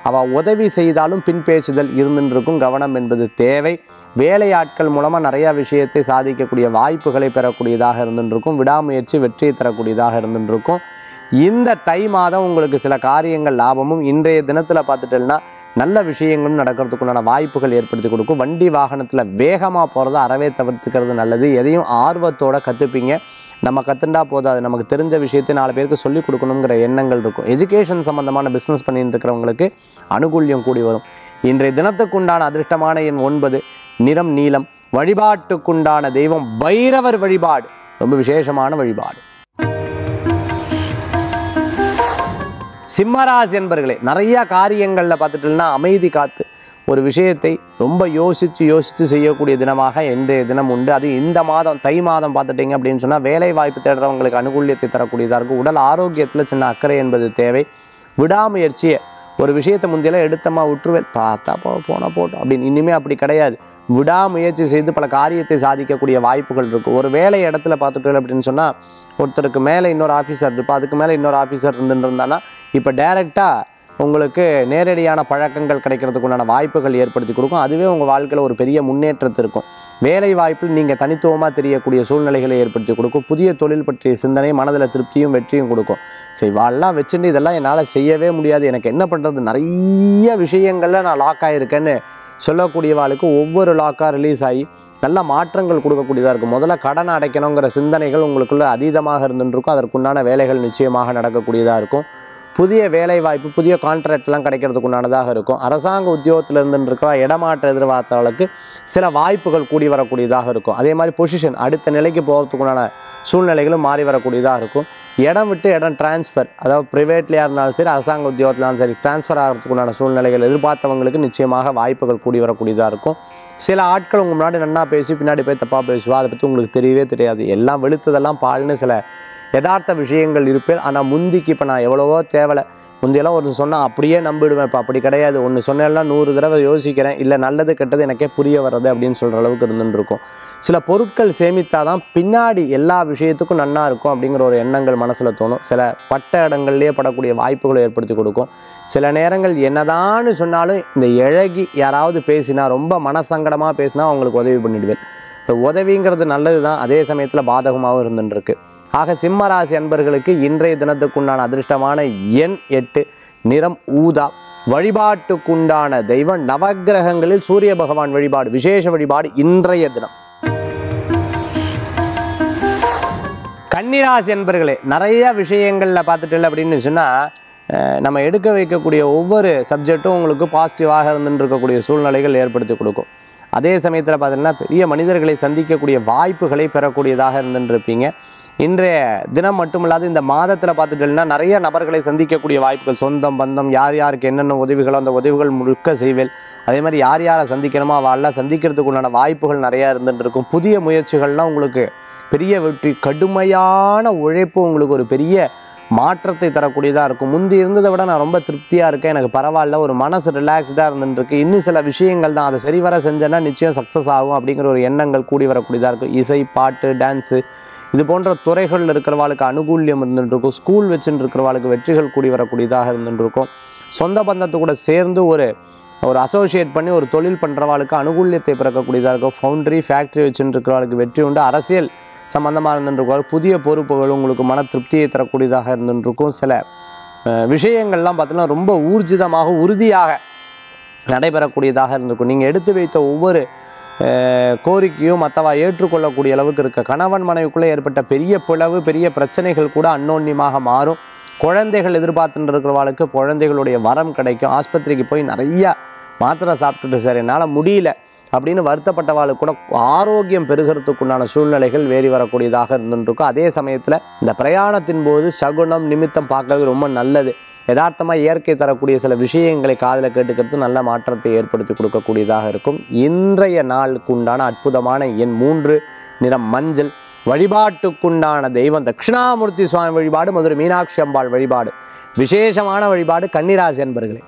அவள் உதவி செய்தாலும் பின் பேசுதல் இருந்துட்டு இருக்கும் கவனம் என்பது தேவை வேலையாட்கள் மூலமாக நிறையா விஷயத்தை சாதிக்கக்கூடிய வாய்ப்புகளை பெறக்கூடியதாக இருந்துட்டு இருக்கும் விடாமுயற்சி வெற்றியை தரக்கூடியதாக இருந்துட்டு இருக்கும் இந்த தை மாதம் உங்களுக்கு சில காரியங்கள் லாபமும் இன்றைய தினத்தில் பார்த்துட்டேன்னா நல்ல விஷயங்களும் நடக்கிறதுக்குண்டான வாய்ப்புகள் ஏற்படுத்தி கொடுக்கும் வண்டி வாகனத்தில் வேகமாக போகிறத அறவே தவிர்த்துக்கிறது நல்லது எதையும் ஆர்வத்தோட கற்றுப்பீங்க நம்ம கற்றுண்டா போதும் அது நமக்கு தெரிஞ்ச விஷயத்தை நாலு பேருக்கு சொல்லிக் கொடுக்கணுங்கிற எண்ணங்கள் இருக்கும் எஜுகேஷன் சம்மந்தமான பிஸ்னஸ் பண்ணிட்டு இருக்கிறவங்களுக்கு அனுகூல்யம் கூடி வரும் இன்றைய தினத்துக்குண்டான அதிர்ஷ்டமான எண் ஒன்பது நிறம் நீலம் வழிபாட்டுக்குண்டான தெய்வம் பைரவர் வழிபாடு ரொம்ப விசேஷமான வழிபாடு சிம்மராசி என்பர்களே நிறைய காரியங்களில் பார்த்துட்டோம்னா அமைதி காத்து ஒரு விஷயத்தை ரொம்ப யோசித்து யோசித்து செய்யக்கூடிய தினமாக இன்றைய தினம் உண்டு அது இந்த மாதம் தை மாதம் பார்த்துட்டிங்க அப்படின்னு சொன்னால் வேலை வாய்ப்பு தேடுறவங்களுக்கு அனுகூல்யத்தை தரக்கூடியதாக இருக்கும் உடல் ஆரோக்கியத்தில் சின்ன அக்கறை என்பது தேவை விடாமுயற்சியை ஒரு விஷயத்தை முந்தையெல்லாம் எடுத்தமா விட்டுருவேன் பார்த்தா போ போனால் போட்டோம் அப்படின்னு இனிமேல் அப்படி கிடையாது விடாமுயற்சி செய்து பல காரியத்தை சாதிக்கக்கூடிய வாய்ப்புகள் இருக்கும் ஒரு வேலை இடத்துல பார்த்துட்டு அப்படின்னு சொன்னால் ஒருத்தருக்கு மேலே இன்னொரு ஆஃபீஸர் இருப்பா அதுக்கு மேலே இன்னொரு ஆஃபீஸர் இருந்துட்டு இருந்தானா இப்போ டைரெக்டாக உங்களுக்கு நேரடியான பழக்கங்கள் கிடைக்கிறதுக்கு உண்டான வாய்ப்புகள் ஏற்படுத்தி கொடுக்கும் அதுவே உங்கள் வாழ்க்கையில் ஒரு பெரிய முன்னேற்றத்தை இருக்கும் வேலை வாய்ப்பில் நீங்கள் தனித்துவமாக தெரியக்கூடிய சூழ்நிலைகளை ஏற்படுத்தி கொடுக்கும் புதிய தொழில் பற்றிய சிந்தனை மனதில் திருப்தியும் வெற்றியும் கொடுக்கும் சரி வாழலாம் வச்சுட்டு இதெல்லாம் என்னால் செய்யவே முடியாது எனக்கு என்ன பண்ணுறது நிறைய விஷயங்களில் நான் லாக் ஆகிருக்கேன்னு சொல்லக்கூடியவாளுக்கு ஒவ்வொரு லாக்காக ரிலீஸ் ஆகி நல்ல மாற்றங்கள் கொடுக்கக்கூடியதாக இருக்கும் முதல்ல கடன் அடைக்கணுங்கிற சிந்தனைகள் உங்களுக்குள்ள அதீதமாக இருந்துருக்கும் அதற்குண்டான வேலைகள் நிச்சயமாக நடக்கக்கூடியதாக இருக்கும் புதிய வேலை வாய்ப்பு புதிய கான்ட்ராக்ட்லாம் கிடைக்கிறதுக்கு உண்டானதாக இருக்கும் அரசாங்க உத்தியோகத்தில் இருந்துருக்கா இடமாற்ற எதிர்பார்த்தவர்களுக்கு சில வாய்ப்புகள் கூடி வரக்கூடியதாக இருக்கும் அதே மாதிரி பொசிஷன் அடுத்த நிலைக்கு போகிறதுக்குண்டான சூழ்நிலைகளும் மாறி வரக்கூடியதாக இருக்கும் இடம் விட்டு இடம் டிரான்ஸ்ஃபர் அதாவது ப்ரைவேட்லையாக இருந்தாலும் சரி அரசாங்க உத்தியோகத்தில் இருந்தாலும் சரி டிரான்ஸ்ஃபர் ஆகிறதுக்குண்டான சூழ்நிலைகள் எதிர்பார்த்தவங்களுக்கு நிச்சயமாக வாய்ப்புகள் கூடி வரக்கூடியதாக இருக்கும் சில ஆட்கள் உங்கள் முன்னாடி நன்னா பேசி பின்னாடி போய் தப்பாக பேசுவா அதை பற்றி உங்களுக்கு தெரியவே தெரியாது எல்லாம் வெளுத்ததெல்லாம் பால்னு சில யதார்த்த விஷயங்கள் இருப்பேன் ஆனால் முந்திக்கு இப்போ நான் எவ்வளவோ தேவலை முந்தியெல்லாம் ஒன்று சொன்னால் அப்படியே நம்பிடுவேன் இப்போ அப்படி கிடையாது ஒன்று சொன்னேன்னா நூறு தடவை யோசிக்கிறேன் இல்லை நல்லது கெட்டது எனக்கே புரிய வர்றது அப்படின்னு சொல்கிற அளவுக்கு இருந்துட்டு இருக்கும் சில பொருட்கள் சேமித்தாதான் பின்னாடி எல்லா விஷயத்துக்கும் நன்னா இருக்கும் அப்படிங்கிற ஒரு எண்ணங்கள் மனசில் தோணும் சில பட்ட இடங்கள்லேயே படக்கூடிய வாய்ப்புகளை ஏற்படுத்தி கொடுக்கும் சில நேரங்கள் என்னதான்னு சொன்னாலும் இந்த இழகி யாராவது பேசினா ரொம்ப மனசங்கடமாக பேசினா அவங்களுக்கு உதவி பண்ணிடுவேன் இந்த உதவிங்கிறது நல்லது தான் அதே சமயத்தில் பாதகமாகவும் இருந்துருக்கு ஆக சிம்ம ராசி அன்பர்களுக்கு இன்றைய தினத்துக்குண்டான அதிர்ஷ்டமான எண் எட்டு நிறம் ஊதா வழிபாட்டுக்குண்டான தெய்வம் நவக்கிரகங்களில் சூரிய பகவான் வழிபாடு விசேஷ வழிபாடு இன்றைய தினம் கன்னிராசி என்பர்களே நிறைய விஷயங்களில் பார்த்துட்டு அப்படின்னு சொன்னால் நம்ம எடுக்க வைக்கக்கூடிய ஒவ்வொரு சப்ஜெக்ட்டும் உங்களுக்கு பாசிட்டிவாக இருந்துட்டு இருக்கக்கூடிய சூழ்நிலைகள் ஏற்படுத்தி கொடுக்கும் அதே சமயத்தில் பார்த்தீங்கன்னா பெரிய மனிதர்களை சந்திக்கக்கூடிய வாய்ப்புகளை பெறக்கூடியதாக இருந்துருப்பீங்க இன்றைய தினம் மட்டுமில்லாது இந்த மாதத்தில் பார்த்துட்டீங்கன்னா நிறைய நபர்களை சந்திக்கக்கூடிய வாய்ப்புகள் சொந்தம் பந்தம் யார் யாருக்கு என்னென்ன உதவிகளோ அந்த உதவிகள் முழுக்க செய்வேல் அதே மாதிரி யார் யாரை சந்திக்கணுமோ அவெல்லாம் சந்திக்கிறதுக்கு உண்டான வாய்ப்புகள் நிறையா இருந்துட்டு இருக்கும் புதிய முயற்சிகள்லாம் உங்களுக்கு பெரிய வெற்றி கடுமையான உழைப்பு உங்களுக்கு ஒரு பெரிய மாற்றத்தை தரக்கூடியதாக இருக்கும் முந்தி இருந்ததை விட நான் ரொம்ப திருப்தியாக இருக்கேன் எனக்கு பரவாயில்ல ஒரு மனசு ரிலாக்ஸ்டாக இருந்துருக்கு இன்னும் சில விஷயங்கள் தான் அதை சரிவர செஞ்சேன்னா நிச்சயம் சக்ஸஸ் ஆகும் அப்படிங்கிற ஒரு எண்ணங்கள் கூடி வரக்கூடியதாக இருக்கும் இசை பாட்டு டான்ஸு இது போன்ற துறைகளில் இருக்கிறவாளுக்கு அனுகூல்யம் இருந்துட்டு இருக்கும் ஸ்கூல் வச்சுட்டு இருக்கிறவாளுக்கு வெற்றிகள் கூடி வரக்கூடியதாக இருந்துட்டு இருக்கும் சொந்த பந்தத்து கூட சேர்ந்து ஒரு ஒரு அசோசியேட் பண்ணி ஒரு தொழில் பண்ணுறவாளுக்கு அனுகூல்யத்தை பிறக்கக்கூடியதாக இருக்கும் ஃபவுண்டரி ஃபேக்ட்ரி வச்சுட்டு இருக்கிறவாளுக்கு வெற்றி உண்டு அரசியல் சம்மந்தமாக இருந்துருக்கும் புதிய பொறுப்புகள் உங்களுக்கு மன திருப்தியை தரக்கூடியதாக இருந்துருக்கும் சில அஹ், விஷயங்கள்லாம் பார்த்தீங்கன்னா ரொம்ப ஊர்ஜிதமாக உறுதியாக நடைபெறக்கூடியதாக இருந்திருக்கும் நீங்கள் எடுத்து வைத்த ஒவ்வொரு அஹ், கோரிக்கையும் மற்றவா ஏற்றுக்கொள்ளக்கூடிய அளவுக்கு இருக்க கணவன் மனைவிக்குள்ளே ஏற்பட்ட பெரிய பிளவு பெரிய பிரச்சனைகள் கூட அன்னோன்யமாக மாறும் குழந்தைகள் எதிர்பார்த்துட்டு இருக்கிறவாளுக்கு குழந்தைகளுடைய வரம் கிடைக்கும் ஆஸ்பத்திரிக்கு போய் நிறையா மாத்திரை சாப்பிட்டுட்டு சார் என்னால் முடியல அப்படின்னு வருத்தப்பட்டவாளுக்கு கூட ஆரோக்கியம் பெருகிறதுக்குண்டான சூழ்நிலைகள் வேறி வரக்கூடியதாக இருந்துருக்கும் அதே சமயத்தில் இந்த பிரயாணத்தின் போது சகுனம் நிமித்தம் பார்க்கறது ரொம்ப நல்லது யதார்த்தமாக இயற்கை தரக்கூடிய சில விஷயங்களை காதில் கேட்டுக்கிறது நல்ல மாற்றத்தை ஏற்படுத்தி கொடுக்கக்கூடியதாக இருக்கும் இன்றைய நாளுக்கு உண்டான அற்புதமான எண் மூன்று நிறம் மஞ்சள் வழிபாட்டுக்குண்டான தெய்வம் தட்சிணாமூர்த்தி சுவாமி வழிபாடு மதுரை மீனாட்சி அம்பாள் வழிபாடு விசேஷமான வழிபாடு கன்னிராசி என்பர்களே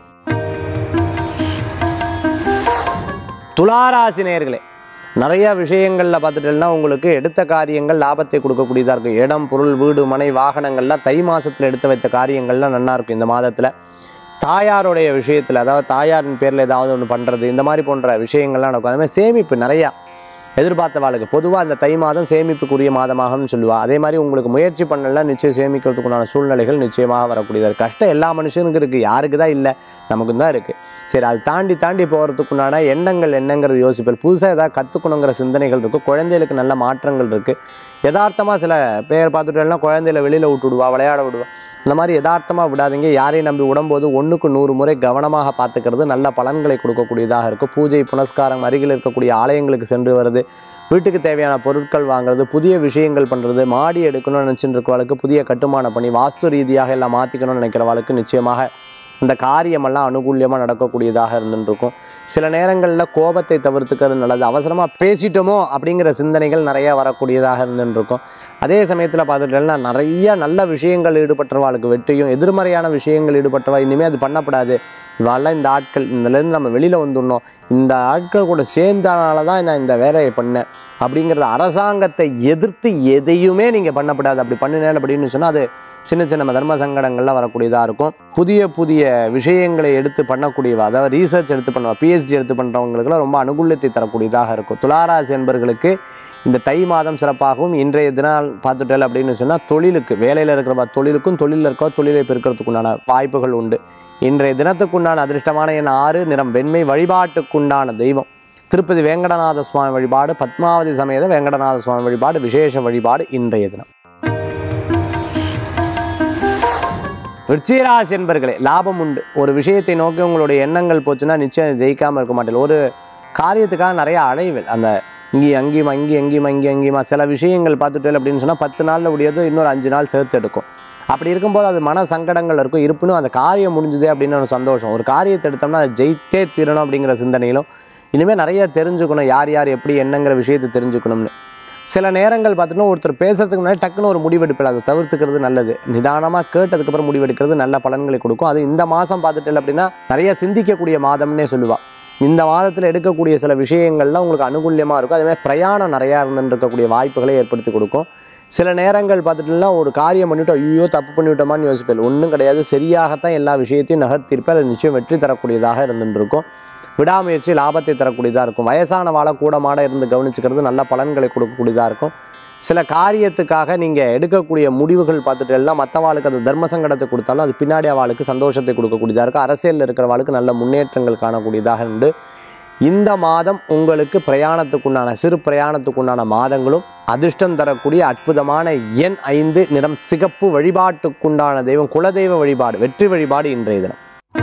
துளாராசி நேயர்களே நிறைய விஷயங்களில் பார்த்துட்டேன்னா உங்களுக்கு எடுத்த காரியங்கள் லாபத்தை கொடுக்கக்கூடியதாக இருக்கும் இடம் பொருள் வீடு மனை வாகனங்கள்லாம் தை மாசத்துல எடுத்து வைத்த காரியங்கள்லாம் நல்லா இருக்கும் இந்த மாதத்தில் தாயாருடைய விஷயத்தில் அதாவது தாயாரின் பேரில் ஏதாவது ஒன்று பண்ணுறது இந்த மாதிரி போன்ற விஷயங்கள்லாம் நடக்கும் அதே மாதிரி சேமிப்பு நிறையா எதிர்பார்த்த வாழ்க்கை பொதுவாக அந்த தை மாதம் சேமிப்புக்குரிய மாதமாகன்னு சொல்லுவா அதே மாதிரி உங்களுக்கு முயற்சி பண்ணலாம் நிச்சயம் சேமிக்கிறதுக்குண்டான சூழ்நிலைகள் நிச்சயமாக வரக்கூடியது கஷ்டம் எல்லா மனுஷனுக்கும் இருக்குது யாருக்கு தான் இல்லை நமக்கு தான் இருக்குது சரி அது தாண்டி தாண்டி போகிறதுக்குண்டான எண்ணங்கள் என்னங்கிறது யோசிப்பல் புதுசாக ஏதாவது கற்றுக்கணுங்கிற சிந்தனைகள் இருக்குது குழந்தைகளுக்கு நல்ல மாற்றங்கள் இருக்குது யதார்த்தமாக சில பேர் பார்த்துட்டோம்னா குழந்தையில வெளியில் விட்டுடுவா விளையாட விடுவா இந்த மாதிரி யதார்த்தமாக விடாதீங்க யாரையும் நம்பி விடும்போது ஒன்றுக்கு நூறு முறை கவனமாக பார்த்துக்கிறது நல்ல பலன்களை கொடுக்கக்கூடியதாக இருக்கும் பூஜை புனஸ்காரம் அருகில் இருக்கக்கூடிய ஆலயங்களுக்கு சென்று வருது வீட்டுக்கு தேவையான பொருட்கள் வாங்குறது புதிய விஷயங்கள் பண்ணுறது மாடி எடுக்கணும்னு நினச்சிட்டு இருக்கவளுக்கு புதிய கட்டுமான பணி வாஸ்து ரீதியாக எல்லாம் மாற்றிக்கணும்னு நினைக்கிறவளுக்கு நிச்சயமாக இந்த காரியமெல்லாம் அனுகூல்யமாக நடக்கக்கூடியதாக இருந்துட்டு இருக்கும் சில நேரங்களில் கோபத்தை தவிர்த்துக்கிறது நல்லது அவசரமாக பேசிட்டோமோ அப்படிங்கிற சிந்தனைகள் நிறைய வரக்கூடியதாக இருந்துட்டு இருக்கும் அதே சமயத்தில் பார்த்துட்டோம்னா நிறைய நல்ல விஷயங்கள் ஈடுபட்டவாளுக்கு வெற்றியும் எதிர்மறையான விஷயங்கள் ஈடுபட்டவா இனிமேல் அது பண்ணக்கூடாது இவாளெல்லாம் இந்த ஆட்கள் இதுலேருந்து நம்ம வெளியில் வந்துடணும் இந்த ஆட்கள் கூட சேர்ந்தனால தான் நான் இந்த வேலையை பண்ணேன் அப்படிங்கிறது அரசாங்கத்தை எதிர்த்து எதையுமே நீங்கள் பண்ணக்கூடாது அப்படி பண்ணினேன் அப்படின்னு சொன்னால் அது சின்ன சின்ன தர்ம சங்கடங்கள்லாம் வரக்கூடியதாக இருக்கும் புதிய புதிய விஷயங்களை எடுத்து பண்ணக்கூடியவா அதாவது ரீசர்ச் எடுத்து பண்ணுவா பிஹெச்டி எடுத்து பண்ணுறவங்களுக்குலாம் ரொம்ப அனுகூலத்தை தரக்கூடியதாக இருக்கும் துளாராசி என்பர்களுக்கு இந்த தை மாதம் சிறப்பாகவும் இன்றைய தினால் பார்த்துட்டல் அப்படின்னு சொன்னால் தொழிலுக்கு வேலையில் இருக்கிற தொழிலுக்கும் தொழிலில் இருக்க தொழிலை பெருக்கிறதுக்குண்டான வாய்ப்புகள் உண்டு இன்றைய தினத்துக்குண்டான அதிர்ஷ்டமான என் ஆறு நிறம் வெண்மை வழிபாட்டுக்குண்டான தெய்வம் திருப்பதி வேங்கடநாத சுவாமி வழிபாடு பத்மாவதி சமேத வேங்கடநாத சுவாமி வழிபாடு விசேஷ வழிபாடு இன்றைய தினம் விருச்சிகராசி என்பர்களே லாபம் உண்டு ஒரு விஷயத்தை நோக்கி உங்களுடைய எண்ணங்கள் போச்சுன்னா நிச்சயம் ஜெயிக்காமல் இருக்க மாட்டேன் ஒரு காரியத்துக்காக நிறைய அலைவில் அந்த இங்கேயும் அங்கேயுமா இங்கேயும் அங்கேயுமா இங்கே அங்கேயுமா சில விஷயங்கள் பார்த்துட்டு அப்படின்னு சொன்னால் பத்து நாளில் முடியாது இன்னொரு அஞ்சு நாள் சேர்த்து எடுக்கும் அப்படி இருக்கும்போது அது மன சங்கடங்கள் இருக்கும் இருப்பினும் அந்த காரியம் முடிஞ்சுது அப்படின்னு ஒரு சந்தோஷம் ஒரு காரியத்தை எடுத்தோம்னா அதை ஜெயித்தே தீரணும் அப்படிங்கிற சிந்தனையிலும் இனிமேல் நிறைய தெரிஞ்சுக்கணும் யார் யார் எப்படி என்னங்கிற விஷயத்தை தெரிஞ்சுக்கணும்னு சில நேரங்கள் பார்த்தீங்கன்னா ஒருத்தர் பேசுறதுக்கு முன்னாடி டக்குன்னு ஒரு முடிவெடுப்பில் அதை தவிர்த்துக்கிறது நல்லது நிதானமாக கேட்டதுக்கப்புறம் முடிவெடுக்கிறது நல்ல பலன்களை கொடுக்கும் அது இந்த மாதம் பார்த்துட்டு அப்படின்னா நிறைய சிந்திக்கக்கூடிய மாதம்னே சொல்லுவாள் இந்த மாதத்தில் எடுக்கக்கூடிய சில விஷயங்கள்லாம் உங்களுக்கு அனுகூல்யமாக இருக்கும் அதே மாதிரி பிரயாணம் நிறையா இருந்துட்டு இருக்கக்கூடிய வாய்ப்புகளை ஏற்படுத்தி கொடுக்கும் சில நேரங்கள் பார்த்துட்டுலாம் ஒரு காரியம் பண்ணிவிட்டோம் ஐயோ தப்பு பண்ணிவிட்டோமான்னு யோசிப்பேன் ஒன்றும் கிடையாது சரியாகத்தான் எல்லா விஷயத்தையும் நகர்த்திருப்பேன் அது நிச்சயம் வெற்றி தரக்கூடியதாக இருந்துட்டு இருக்கும் விடாமுயற்சி லாபத்தை தரக்கூடியதாக இருக்கும் வயசான வாழை கூடமாட இருந்து கவனிச்சுக்கிறது நல்ல பலன்களை கொடுக்கக்கூடியதாக இருக்கும் சில காரியத்துக்காக நீங்கள் எடுக்கக்கூடிய முடிவுகள் பார்த்துட்டு எல்லாம் மற்றவாளுக்கு அது தர்ம சங்கடத்தை கொடுத்தாலும் அது பின்னாடி அவளுக்கு சந்தோஷத்தை கொடுக்கக்கூடியதாக இருக்கும் அரசியலில் இருக்கிறவாளுக்கு நல்ல முன்னேற்றங்கள் காணக்கூடியதாக உண்டு இந்த மாதம் உங்களுக்கு பிரயாணத்துக்குண்டான சிறு பிரயாணத்துக்குண்டான மாதங்களும் அதிர்ஷ்டம் தரக்கூடிய அற்புதமான எண் ஐந்து நிறம் சிகப்பு வழிபாட்டுக்குண்டான தெய்வம் குலதெய்வ வழிபாடு வெற்றி வழிபாடு இன்றைய தினம்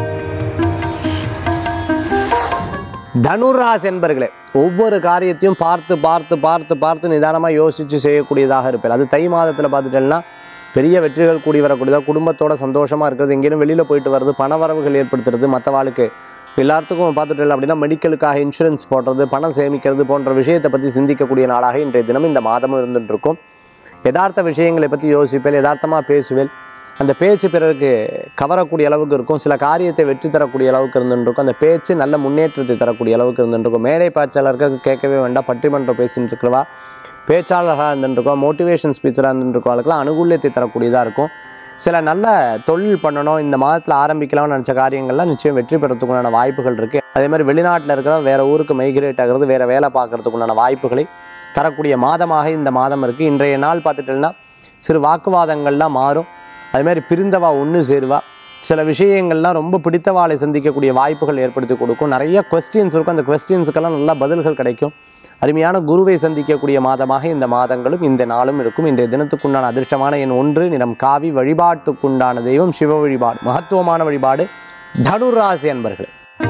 தனுராஸ் என்பர்களே ஒவ்வொரு காரியத்தையும் பார்த்து பார்த்து பார்த்து பார்த்து நிதானமாக யோசித்து செய்யக்கூடியதாக இருப்பேன் அது தை மாதத்தில் பார்த்துட்டேன்னா பெரிய வெற்றிகள் கூடி வரக்கூடியதாக குடும்பத்தோட சந்தோஷமாக இருக்கிறது எங்கேயும் வெளியில் போயிட்டு வர்றது பணவரவுகள் ஏற்படுத்துறது மற்ற வாழ்க்கை எல்லாத்துக்கும் பார்த்துட்டு அப்படின்னா மெடிக்கலுக்காக இன்சூரன்ஸ் போடுறது பணம் சேமிக்கிறது போன்ற விஷயத்தை பற்றி சிந்திக்கக்கூடிய நாளாக இன்றைய தினம் இந்த மாதமும் இருந்துட்டு இருக்கும் யதார்த்த விஷயங்களை பற்றி யோசிப்பேன் யதார்த்தமாக பேசுவேன் அந்த பேச்சு பிறருக்கு கவரக்கூடிய அளவுக்கு இருக்கும் சில காரியத்தை வெற்றி தரக்கூடிய அளவுக்கு இருந்துட்டு இருக்கும் அந்த பேச்சு நல்ல முன்னேற்றத்தை தரக்கூடிய அளவுக்கு இருந்துட்டு இருக்கும் மேடை பேச்சாளருக்கு கேட்கவே வேண்டாம் பட்டிமன்றம் பேசிட்டு இருக்கிறவா பேச்சாளராக இருந்துருக்கோம் மோட்டிவேஷன் ஸ்பீச்சராக இருந்துருக்கவங்களுக்குலாம் அனுகூல்யத்தை தரக்கூடியதாக இருக்கும் சில நல்ல தொழில் பண்ணணும் இந்த மாதத்தில் ஆரம்பிக்கலாம்னு நினச்ச காரியங்கள்லாம் நிச்சயம் வெற்றி பெறத்துக்குண்டான வாய்ப்புகள் இருக்குது அதே மாதிரி வெளிநாட்டில் இருக்கிற வேறு ஊருக்கு மைக்ரேட் ஆகிறது வேறு வேலை பார்க்கறதுக்குண்டான வாய்ப்புகளை தரக்கூடிய மாதமாக இந்த மாதம் இருக்குது இன்றைய நாள் பார்த்துட்டோம்னா சிறு வாக்குவாதங்கள்லாம் மாறும் அதே மாதிரி பிரிந்தவா ஒன்று சேருவா சில விஷயங்கள்லாம் ரொம்ப பிடித்தவாளை சந்திக்கக்கூடிய வாய்ப்புகள் ஏற்படுத்தி கொடுக்கும் நிறைய கொஸ்டின்ஸ் இருக்கும் அந்த கொஸ்டின்ஸுக்கெல்லாம் நல்ல பதில்கள் கிடைக்கும் அருமையான குருவை சந்திக்கக்கூடிய மாதமாக இந்த மாதங்களும் இந்த நாளும் இருக்கும் இன்றைய தினத்துக்குண்டான அதிர்ஷ்டமான எண் ஒன்று நிறம் காவி வழிபாட்டுக்குண்டான தெய்வம் சிவ வழிபாடு மகத்துவமான வழிபாடு தனுராசி அன்பர்களே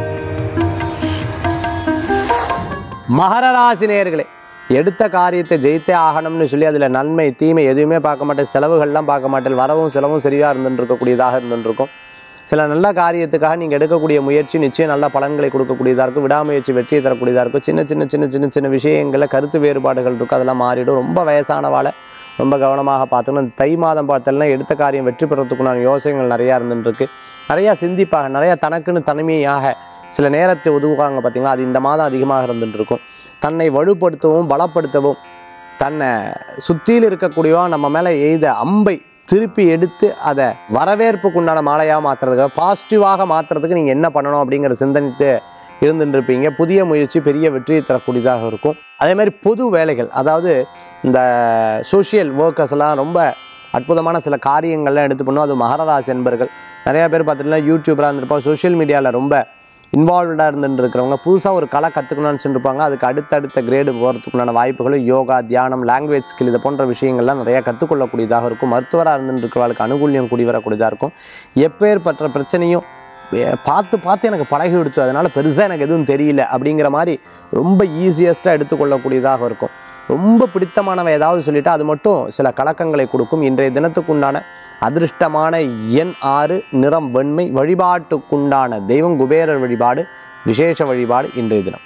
மகர ராசி நேயர்களே எடுத்த காரியத்தை ஜெயித்தே ஆகணும்னு சொல்லி அதில் நன்மை தீமை எதுவுமே பார்க்க மாட்டேன் செலவுகள்லாம் பார்க்க மாட்டேன் வரவும் செலவும் சரியாக இருந்துட்டு இருக்கக்கூடியதாக இருந்துட்டு இருக்கும் சில நல்ல காரியத்துக்காக நீங்கள் எடுக்கக்கூடிய முயற்சி நிச்சயம் நல்ல பலன்களை கொடுக்கக்கூடியதாக இருக்கும் விடாமுயற்சி வெற்றியை தரக்கூடியதாக இருக்கும் சின்ன சின்ன சின்ன சின்ன சின்ன விஷயங்களில் கருத்து வேறுபாடுகள் இருக்கும் அதெல்லாம் மாறிடும் ரொம்ப வயசானவாளை ரொம்ப கவனமாக பார்த்துக்கணும் இந்த தை மாதம் பார்த்தோம்னா எடுத்த காரியம் வெற்றி பெறத்துக்குண்டான யோசனைகள் நிறையா இருந்துட்டு இருக்கு நிறையா சிந்திப்பாக நிறையா தனக்குன்னு தனிமையாக சில நேரத்தை ஒதுக்குவாங்க பார்த்தீங்களா அது இந்த மாதம் அதிகமாக இருந்துட்டு இருக்கும் தன்னை வலுப்படுத்தவும் பலப்படுத்தவும் தன்னை சுற்றியில் இருக்கக்கூடியவா நம்ம மேலே எய்த அம்பை திருப்பி எடுத்து அதை வரவேற்புக்கு உண்டான மாலையாக மாற்றுறதுக்கு பாசிட்டிவாக மாற்றுறதுக்கு நீங்கள் என்ன பண்ணணும் அப்படிங்கிற சிந்தனிட்டு இருந்துட்டு இருப்பீங்க புதிய முயற்சி பெரிய வெற்றியை தரக்கூடியதாக இருக்கும் அதே மாதிரி பொது வேலைகள் அதாவது இந்த சோஷியல் ஒர்க்கர்ஸ் எல்லாம் ரொம்ப அற்புதமான சில காரியங்கள்லாம் எடுத்து பண்ணும் அது மகர ராசி என்பர்கள் நிறைய பேர் பார்த்துட்டுனா யூடியூபராக இருந்திருப்பாங்க சோஷியல் மீடியாவில் ரொம்ப இன்வால்வ்டாக இருந்துட்டு இருக்கிறவங்க புதுசாக ஒரு கலை கற்றுக்கணும்னு சொல்லிருப்பாங்க அதுக்கு அடுத்தடுத்த கிரேடு போகிறதுக்குண்டான வாய்ப்புகளும் யோகா தியானம் லாங்குவேஜ் ஸ்கில் இது போன்ற விஷயங்கள்லாம் நிறையா கற்றுக்கொள்ளக்கூடியதாக இருக்கும் மருத்துவராக இருந்துட்டு இருக்கிறவங்களுக்கு அனுகூல்யம் கூடி வரக்கூடியதாக இருக்கும் எப்பேற்பட்ட பிரச்சனையும் ஏ- பார்த்து பார்த்து எனக்கு பழகி கொடுத்து அதனால் பெருசாக எனக்கு எதுவும் தெரியல அப்படிங்கிற மாதிரி ரொம்ப ஈஸியஸ்ட்டாக எடுத்துக்கொள்ளக்கூடியதாக இருக்கும் ரொம்ப பிடித்தமானவை ஏதாவது சொல்லிட்டா அது மட்டும் சில கலக்கங்களை கொடுக்கும் இன்றைய தினத்துக்குண்டான அதிர்ஷ்டமான எண் ஆறு நிறம் வெண்மை வழிபாட்டுக்குண்டான தெய்வம் குபேரர் வழிபாடு விசேஷ வழிபாடு இன்றைய தினம்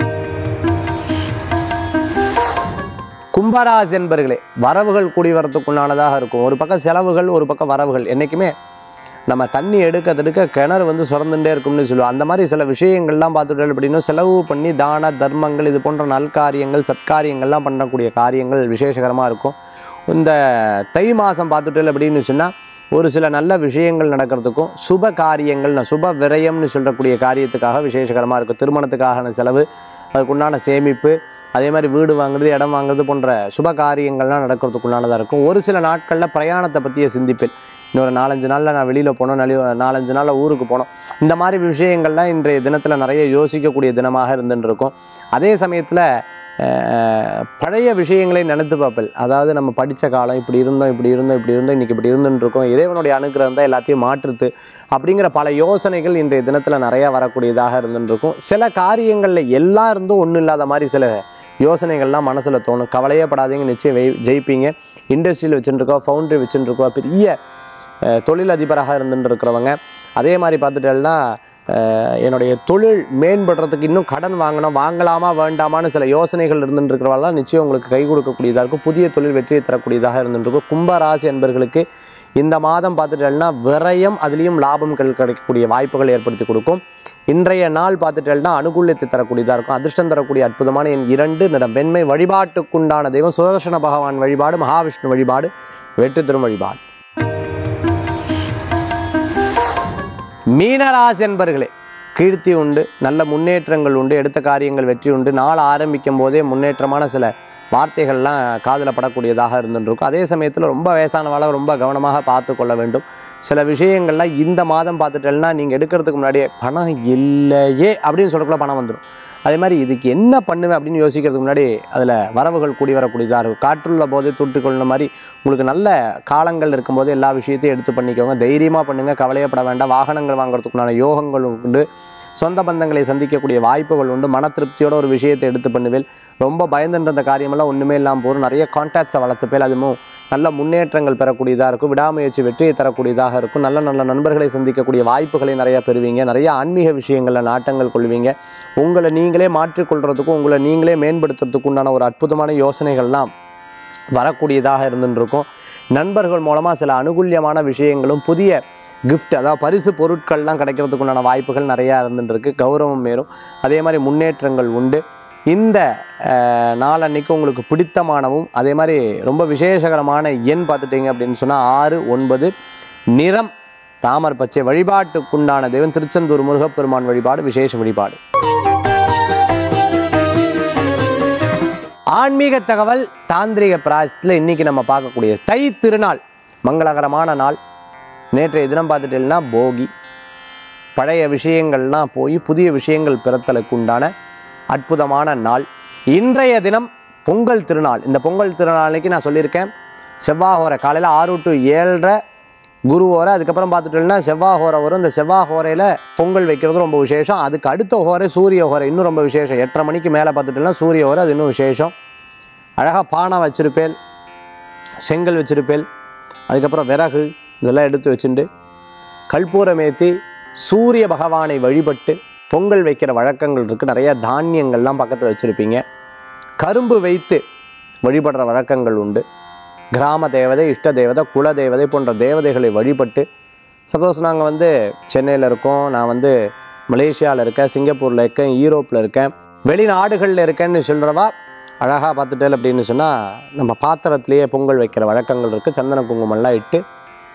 கும்பராசி என்பர்களே வரவுகள் கூடி வரத்துக்குண்டானதாக இருக்கும் ஒரு பக்கம் செலவுகள் ஒரு பக்கம் வரவுகள் என்றைக்குமே நம்ம தண்ணி எடுக்க எடுக்க கிணறு வந்து சுரந்துட்டே இருக்கும்னு சொல்லுவோம் அந்த மாதிரி சில விஷயங்கள்லாம் பார்த்துட்டோம் அப்படின்னா செலவு பண்ணி தான தர்மங்கள் இது போன்ற நல்காரியங்கள் சத்காரியங்கள்லாம் பண்ணக்கூடிய காரியங்கள் விசேஷகரமாக இருக்கும் இந்த தை மாதம் பார்த்துட்டோம் அப்படின்னு சொன்னால் ஒரு சில நல்ல விஷயங்கள் நடக்கிறதுக்கும் சுப காரியங்கள் சுப விரயம்னு சொல்லக்கூடிய காரியத்துக்காக விசேஷகரமாக இருக்கும் திருமணத்துக்கான செலவு அதுக்குண்டான சேமிப்பு அதே மாதிரி வீடு வாங்குறது இடம் வாங்குறது போன்ற சுப காரியங்கள்லாம் நடக்கிறதுக்குள்ளானதாக இருக்கும் ஒரு சில நாட்களில் பிரயாணத்தை பற்றிய சிந்திப்பில் இன்னொரு நாலஞ்சு நாளில் நான் வெளியில் போனோம் நலி நாலஞ்சு நாளில் ஊருக்கு போனோம் இந்த மாதிரி விஷயங்கள்லாம் இன்றைய தினத்தில் நிறைய யோசிக்கக்கூடிய தினமாக இருந்துட்டு இருக்கும் அதே சமயத்தில் பழைய விஷயங்களை நினைத்து பார்ப்பல் அதாவது நம்ம படித்த காலம் இப்படி இருந்தோம் இப்படி இருந்தோம் இப்படி இருந்தோம் இன்றைக்கி இப்படி இருந்துட்டு இருக்கோம் இறைவனுடைய அனுகிரகம் தான் எல்லாத்தையும் மாற்றுத்து அப்படிங்கிற பல யோசனைகள் இன்றைய தினத்தில் நிறையா வரக்கூடியதாக இருந்துட்டு இருக்கும் சில காரியங்களில் எல்லாம் இருந்தும் ஒன்றும் இல்லாத மாதிரி சில யோசனைகள்லாம் மனசில் தோணும் கவலையே படாதீங்க நிச்சயம் வெய் ஜெயிப்பீங்க இண்டஸ்ட்ரியில் வச்சுட்டுருக்கோம் ஃபவுண்ட்ரி வச்சுட்டுருக்கோம் பெரிய அஹ், தொழிலதிபராக இருந்துட்டு இருக்கிறவங்க அதே மாதிரி பார்த்துட்டேன்னா அஹ், என்னுடைய தொழில் மேம்படுறதுக்கு இன்னும் கடன் வாங்கணும் வாங்கலாமா வேண்டாமான்னு சில யோசனைகள் இருந்துட்டு இருக்கிறவங்களாம் நிச்சயம் உங்களுக்கு கை கொடுக்கக்கூடியதாக இருக்கும் புதிய தொழில் வெற்றியை தரக்கூடியதாக இருந்துட்டு இருக்கும் கும்பராசி என்பர்களுக்கு இந்த மாதம் பார்த்துட்டேன்னா விரயம் அதுலேயும் லாபங்கள் கிடைக்கக்கூடிய வாய்ப்புகள் ஏற்படுத்தி கொடுக்கும் இன்றைய நாள் பார்த்துட்டேன்னா அனுகூலியத்தை தரக்கூடியதாக இருக்கும் அதிர்ஷ்டம் தரக்கூடிய அற்புதமான என் இரண்டு நிறம் வெண்மை வழிபாட்டுக்குண்டான தெய்வம் சுதர்சன பகவான் வழிபாடு மகாவிஷ்ணு வழிபாடு வெற்றி தரும் வழிபாடு மீனராசி என்பர்களே கீர்த்தி உண்டு நல்ல முன்னேற்றங்கள் உண்டு எடுத்த காரியங்கள் வெற்றி உண்டு நாள் ஆரம்பிக்கும் போதே முன்னேற்றமான சில வார்த்தைகள்லாம் காதில் படக்கூடியதாக இருந்துருக்கும் அதே சமயத்தில் ரொம்ப வயசானவாளை ரொம்ப கவனமாக பார்த்து கொள்ள வேண்டும் சில விஷயங்கள்லாம் இந்த மாதம் பார்த்துட்டேன்னா நீங்கள் எடுக்கிறதுக்கு முன்னாடியே பணம் இல்லையே அப்படின்னு சொல்லக்குள்ள பணம் வந்துடும் அதே மாதிரி இதுக்கு என்ன பண்ணுவேன் அப்படின்னு யோசிக்கிறதுக்கு முன்னாடி அதில் வரவுகள் கூடி வரக்கூடியதாக இருக்கும் காற்றுள்ள போதே தொட்டுக்கொள்ளுன மாதிரி உங்களுக்கு நல்ல காலங்கள் இருக்கும்போது எல்லா விஷயத்தையும் எடுத்து பண்ணிக்கோங்க தைரியமாக பண்ணுங்கள் கவலையப்பட வேண்டாம் வாகனங்கள் வாங்குறதுக்குண்டான யோகங்கள் உண்டு சொந்த பந்தங்களை சந்திக்கக்கூடிய வாய்ப்புகள் உண்டு மன திருப்தியோட ஒரு விஷயத்தை எடுத்து பண்ணுவேல் ரொம்ப பயந்துன்ற அந்த காரியமெல்லாம் ஒன்றுமே இல்லாமல் போகும் நிறைய கான்டாக்ட்ஸை வளர்த்துப்பேல் அதுவும் நல்ல முன்னேற்றங்கள் பெறக்கூடியதாக இருக்கும் விடாமுயற்சி வெற்றியை தரக்கூடியதாக இருக்கும் நல்ல நல்ல நண்பர்களை சந்திக்கக்கூடிய வாய்ப்புகளை நிறையா பெறுவீங்க நிறைய ஆன்மீக விஷயங்களில் நாட்டங்கள் கொள்வீங்க உங்களை நீங்களே மாற்றிக்கொள்றதுக்கும் உங்களை நீங்களே மேம்படுத்துறதுக்கு உண்டான ஒரு அற்புதமான யோசனைகள்லாம் வரக்கூடியதாக இருந்துருக்கும் நண்பர்கள் மூலமாக சில அனுகூல்யமான விஷயங்களும் புதிய gift அதாவது பரிசு பொருட்கள்லாம் கிடைக்கிறதுக்கு உண்டான வாய்ப்புகள் நிறையா இருந்துருக்கு கௌரவம் மேறும் அதே மாதிரி முன்னேற்றங்கள் உண்டு இந்த அஹ், நாளன்னைக்கு உங்களுக்கு பிடித்தமானவும் அதே மாதிரி ரொம்ப விசேஷகரமான எண் பார்த்துட்டீங்க அப்படின்னு சொன்னால் ஆறு ஒன்பது நிறம் ராமர் பச்சை வழிபாட்டுக்குண்டான தெய்வம் திருச்செந்தூர் முருகப்பெருமான் வழிபாடு விசேஷ வழிபாடு ஆன்மீக தகவல் தாந்திரிக பிராயசத்தில் இன்னைக்கு நம்ம பார்க்கக்கூடிய தை திருநாள் மங்களகரமான நாள் நேற்றைய தினம் பார்த்துட்டீங்கன்னா போகி பழைய விஷயங்கள்லாம் போய் புதிய விஷயங்கள் பிறத்தலுக்கு உண்டான அற்புதமான நாள் இன்றைய தினம் பொங்கல் திருநாள் இந்த பொங்கல் திருநாளைக்கு நான் சொல்லியிருக்கேன் செவ்வாய் காலையில் ஆறு டு ஏழரை குரு ஹோரை அதுக்கப்புறம் பார்த்துட்டோம்னா செவ்வாய் ஹோரை வரும் இந்த செவ்வாய் ஹோரையில் பொங்கல் வைக்கிறது ரொம்ப விசேஷம் அதுக்கு அடுத்த ஹோரை சூரிய ஹோரை இன்னும் ரொம்ப விசேஷம் எட்டரை மணிக்கு மேலே பார்த்துட்டோம்னா சூரிய ஹோரை அது இன்னும் விசேஷம் அழகாக பானை வச்சிருப்பேல் செங்கல் வச்சிருப்பேல் அதுக்கப்புறம் விறகு இதெல்லாம் எடுத்து வச்சுட்டு கற்பூரம் ஏற்றி சூரிய பகவானை வழிபட்டு பொங்கல் வைக்கிற வழக்கங்கள் இருக்குது நிறைய தானியங்கள்லாம் பக்கத்தில் வச்சுருப்பீங்க கரும்பு வைத்து வழிபடுற வழக்கங்கள் உண்டு கிராம தேவதை இஷ்ட தேவதை குல தேவதை போன்ற தேவதைகளை வழிபட்டு சப்போஸ் நாங்கள் வந்து சென்னையில் இருக்கோம் நான் வந்து மலேசியாவில் இருக்கேன் சிங்கப்பூரில் இருக்கேன் ஈரோப்பில் இருக்கேன் வெளிநாடுகளில் இருக்கேன்னு சொல்கிறவா அழகாக பார்த்துட்டேன் அப்படின்னு சொன்னால் நம்ம பாத்திரத்திலேயே பொங்கல் வைக்கிற வழக்கங்கள் இருக்குது சந்தன குங்குமம்லாம் இட்டு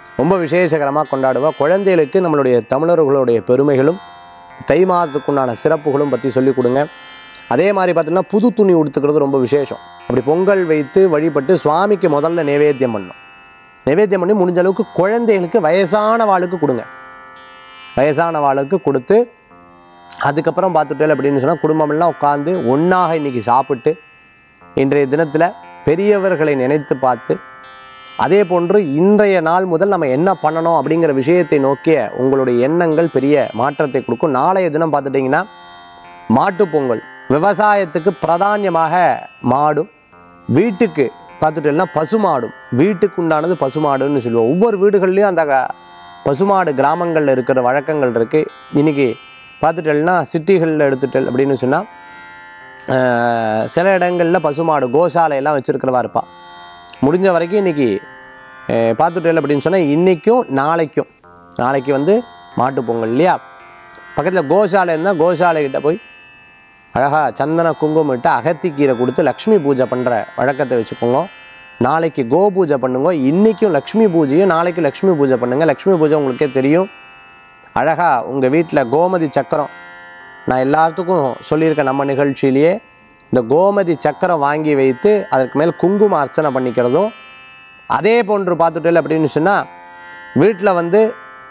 ரொம்ப விசேஷகரமாக கொண்டாடுவா குழந்தைகளுக்கு நம்மளுடைய தமிழர்களுடைய பெருமைகளும் தை மாதத்துக்குண்டான சிறப்புகளும் பற்றி சொல்லிக் கொடுங்க அதே மாதிரி பார்த்தீங்கன்னா புது துணி உடுத்துக்கிறது ரொம்ப விசேஷம் அப்படி பொங்கல் வைத்து வழிபட்டு சுவாமிக்கு முதல்ல நைவேத்தியம் பண்ணணும் நைவேத்தியம் பண்ணி முடிஞ்ச அளவுக்கு குழந்தைகளுக்கு வயசான வாளுக்கு கொடுங்க வயசான வாளுக்கு கொடுத்து அதுக்கப்புறம் பார்த்துட்டேன் அப்படின்னு சொன்னால் குடும்பமெல்லாம் உட்காந்து ஒன்றாக இன்னைக்கு சாப்பிட்டு இன்றைய தினத்தில் பெரியவர்களை நினைத்து பார்த்து அதே போன்று இன்றைய நாள் முதல் நம்ம என்ன பண்ணணும் அப்படிங்கிற விஷயத்தை நோக்கிய உங்களுடைய எண்ணங்கள் பெரிய மாற்றத்தை கொடுக்கும் நாளைய தினம் பார்த்துட்டிங்கன்னா மாட்டுப் பொங்கல் விவசாயத்துக்கு பிரதானியமாக மாடும் வீட்டுக்கு பார்த்துட்டேன்னா பசுமாடும் வீட்டுக்கு உண்டானது பசுமாடுன்னு சொல்லுவோம் ஒவ்வொரு வீடுகள்லையும் அந்த க- பசுமாடு கிராமங்களில் இருக்கிற வழக்கங்கள் இருக்குது இன்றைக்கி பார்த்துட்டேன்னா சிட்டிகளில் எடுத்துட்டல் அப்படின்னு சொன்னால் ஆஹ், சில இடங்களில் பசுமாடு கோசாலையெல்லாம் வச்சுருக்கிறவா இருப்பா முடிஞ்ச வரைக்கும் இன்றைக்கி பார்த்துட்டேல் அப்படின்னு சொன்னால் இன்றைக்கும் நாளைக்கும் நாளைக்கு வந்து மாட்டுப் பொங்கல் இல்லையா பக்கத்தில் கோசாலை இருந்தால் கோசாலைக்கிட்ட போய் அழகாக சந்தன குங்குமம் இட்டு அகத்திக்கீரை கொடுத்து லக்ஷ்மி பூஜை பண்ணுற வழக்கத்தை வச்சுக்கோங்க நாளைக்கு கோ பூஜை பண்ணுங்க இன்றைக்கும் லக்ஷ்மி பூஜையும் நாளைக்கு லக்ஷ்மி பூஜை பண்ணுங்க லக்ஷ்மி பூஜை உங்களுக்கே தெரியும் அழகாக உங்கள் வீட்டில் கோமதி சக்கரம் நான் எல்லாத்துக்கும் சொல்லியிருக்கேன் நம்ம நிகழ்ச்சியிலேயே இந்த கோமதி சக்கரம் வாங்கி வைத்து அதற்கு மேல் குங்கும அர்ச்சனை பண்ணிக்கிறதும் அதே போன்று பார்த்துட்டேன் அப்படின்னு சொன்னால் வீட்டில் வந்து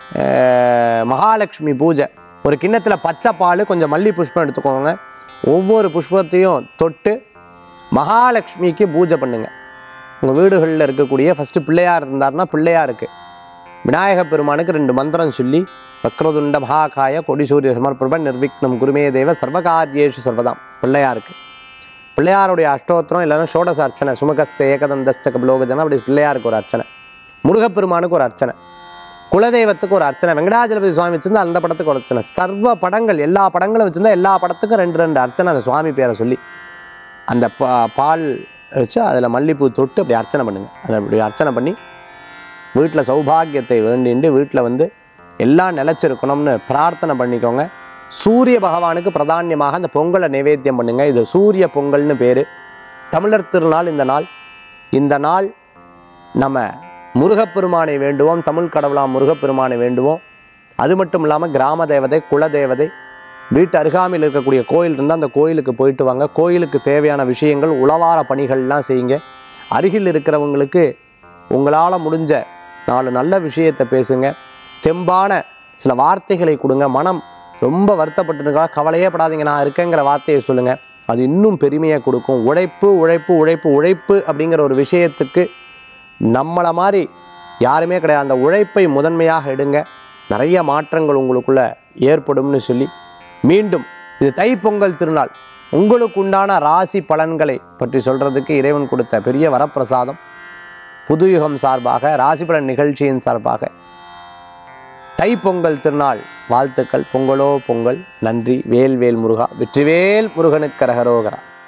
அஹ், மகாலட்சுமி பூஜை ஒரு கிண்ணத்தில் பச்சை பால் கொஞ்சம் மல்லி புஷ்பம் எடுத்துக்கோங்க ஒவ்வொரு புஷ்பத்தையும் தொட்டு மகாலட்சுமிக்கு பூஜை பண்ணுங்க உங்கள் வீடுகளில் இருக்கக்கூடிய ஃபஸ்ட்டு பிள்ளையார் இருந்தாருன்னா பிள்ளையாருக்கு விநாயக பெருமானுக்கு ரெண்டு மந்திரம் சொல்லி வக்ரதுண்ட மகாகாய கொடிசூரிய சமர்ப்பண நிர்விக்னம் குருமே தேவ சர்வகாரியேஷு சர்வதாம் பிள்ளையாருக்கு பிள்ளையாருடைய அஷ்டோத்திரம் இல்லைன்னா ஷோடச அர்ச்சனை சுமகஸ்த ஏகதந்தஸ்த கபிலோகஜனம் அப்படி பிள்ளையாருக்கு ஒரு அர்ச்சனை முருகப்பெருமானுக்கு ஒரு அர்ச்சனை குலதெய்வத்துக்கு ஒரு அர்ச்சனை வெங்கடாஜலபதி சுவாமி வச்சிருந்தா அந்த படத்துக்கு ஒரு அர்ச்சனை சர்வ படங்கள் எல்லா படங்களும் வச்சிருந்தா எல்லா படத்துக்கும் ரெண்டு ரெண்டு அர்ச்சனை அந்த சுவாமி பேரை சொல்லி அந்த பா பால் வச்சு அதில் மல்லிப்பூ தொட்டு அப்படி அர்ச்சனை பண்ணுங்கள் அதை அப்படி அர்ச்சனை பண்ணி வீட்டில் சௌபாகியத்தை வேண்டிண்டு வீட்டில் வந்து எல்லாம் நிலச்சிருக்கணும்னு பிரார்த்தனை பண்ணிக்கோங்க சூரிய பகவானுக்கு பிரதானியமாக அந்த பொங்கலை நிவேத்தியம் பண்ணுங்க இது சூரிய பொங்கல்னு பேர் தமிழர் திருநாள் இந்த நாள் இந்த நாள் நம்ம முருகப்பெருமானை வேண்டுவோம் தமிழ் கடவுளாம் முருகப்பெருமானை வேண்டுவோம் அது மட்டும் இல்லாமல் கிராம தேவதை குல தேவதை வீட்டு அருகாமையில் இருக்கக்கூடிய கோயில் இருந்தால் அந்த கோயிலுக்கு போயிட்டு வாங்க கோயிலுக்கு தேவையான விஷயங்கள் உளவார பணிகள்லாம் செய்யுங்க அருகில் இருக்கிறவங்களுக்கு உங்களால் முடிஞ்ச நாலு நல்ல விஷயத்தை பேசுங்க தெம்பான சில வார்த்தைகளை கொடுங்க மனம் ரொம்ப வருத்தப்பட்டிருக்கா கவலையே படாதீங்க நான் இருக்கேங்கிற வார்த்தையை சொல்லுங்கள் அது இன்னும் பெருமையை கொடுக்கும் உழைப்பு உழைப்பு உழைப்பு உழைப்பு அப்படிங்கிற ஒரு விஷயத்துக்கு நம்மளை மாதிரி யாருமே கிடையாது அந்த உழைப்பை முதன்மையாக எடுங்க நிறைய மாற்றங்கள் உங்களுக்குள்ள ஏற்படும்னு சொல்லி மீண்டும் இது தைப்பொங்கல் திருநாள் உங்களுக்கு உண்டான ராசி பலன்களை பற்றி சொல்கிறதுக்கு இறைவன் கொடுத்த பெரிய வரப்பிரசாதம் புதுயுகம் சார்பாக ராசி பலன் நிகழ்ச்சியின் சார்பாக தைப்பொங்கல் திருநாள் வாழ்த்துக்கள் பொங்கலோ பொங்கல் நன்றி வேல் வேல் முருகா வெற்றிவேல் முருகனுக்கு கரகரோகரா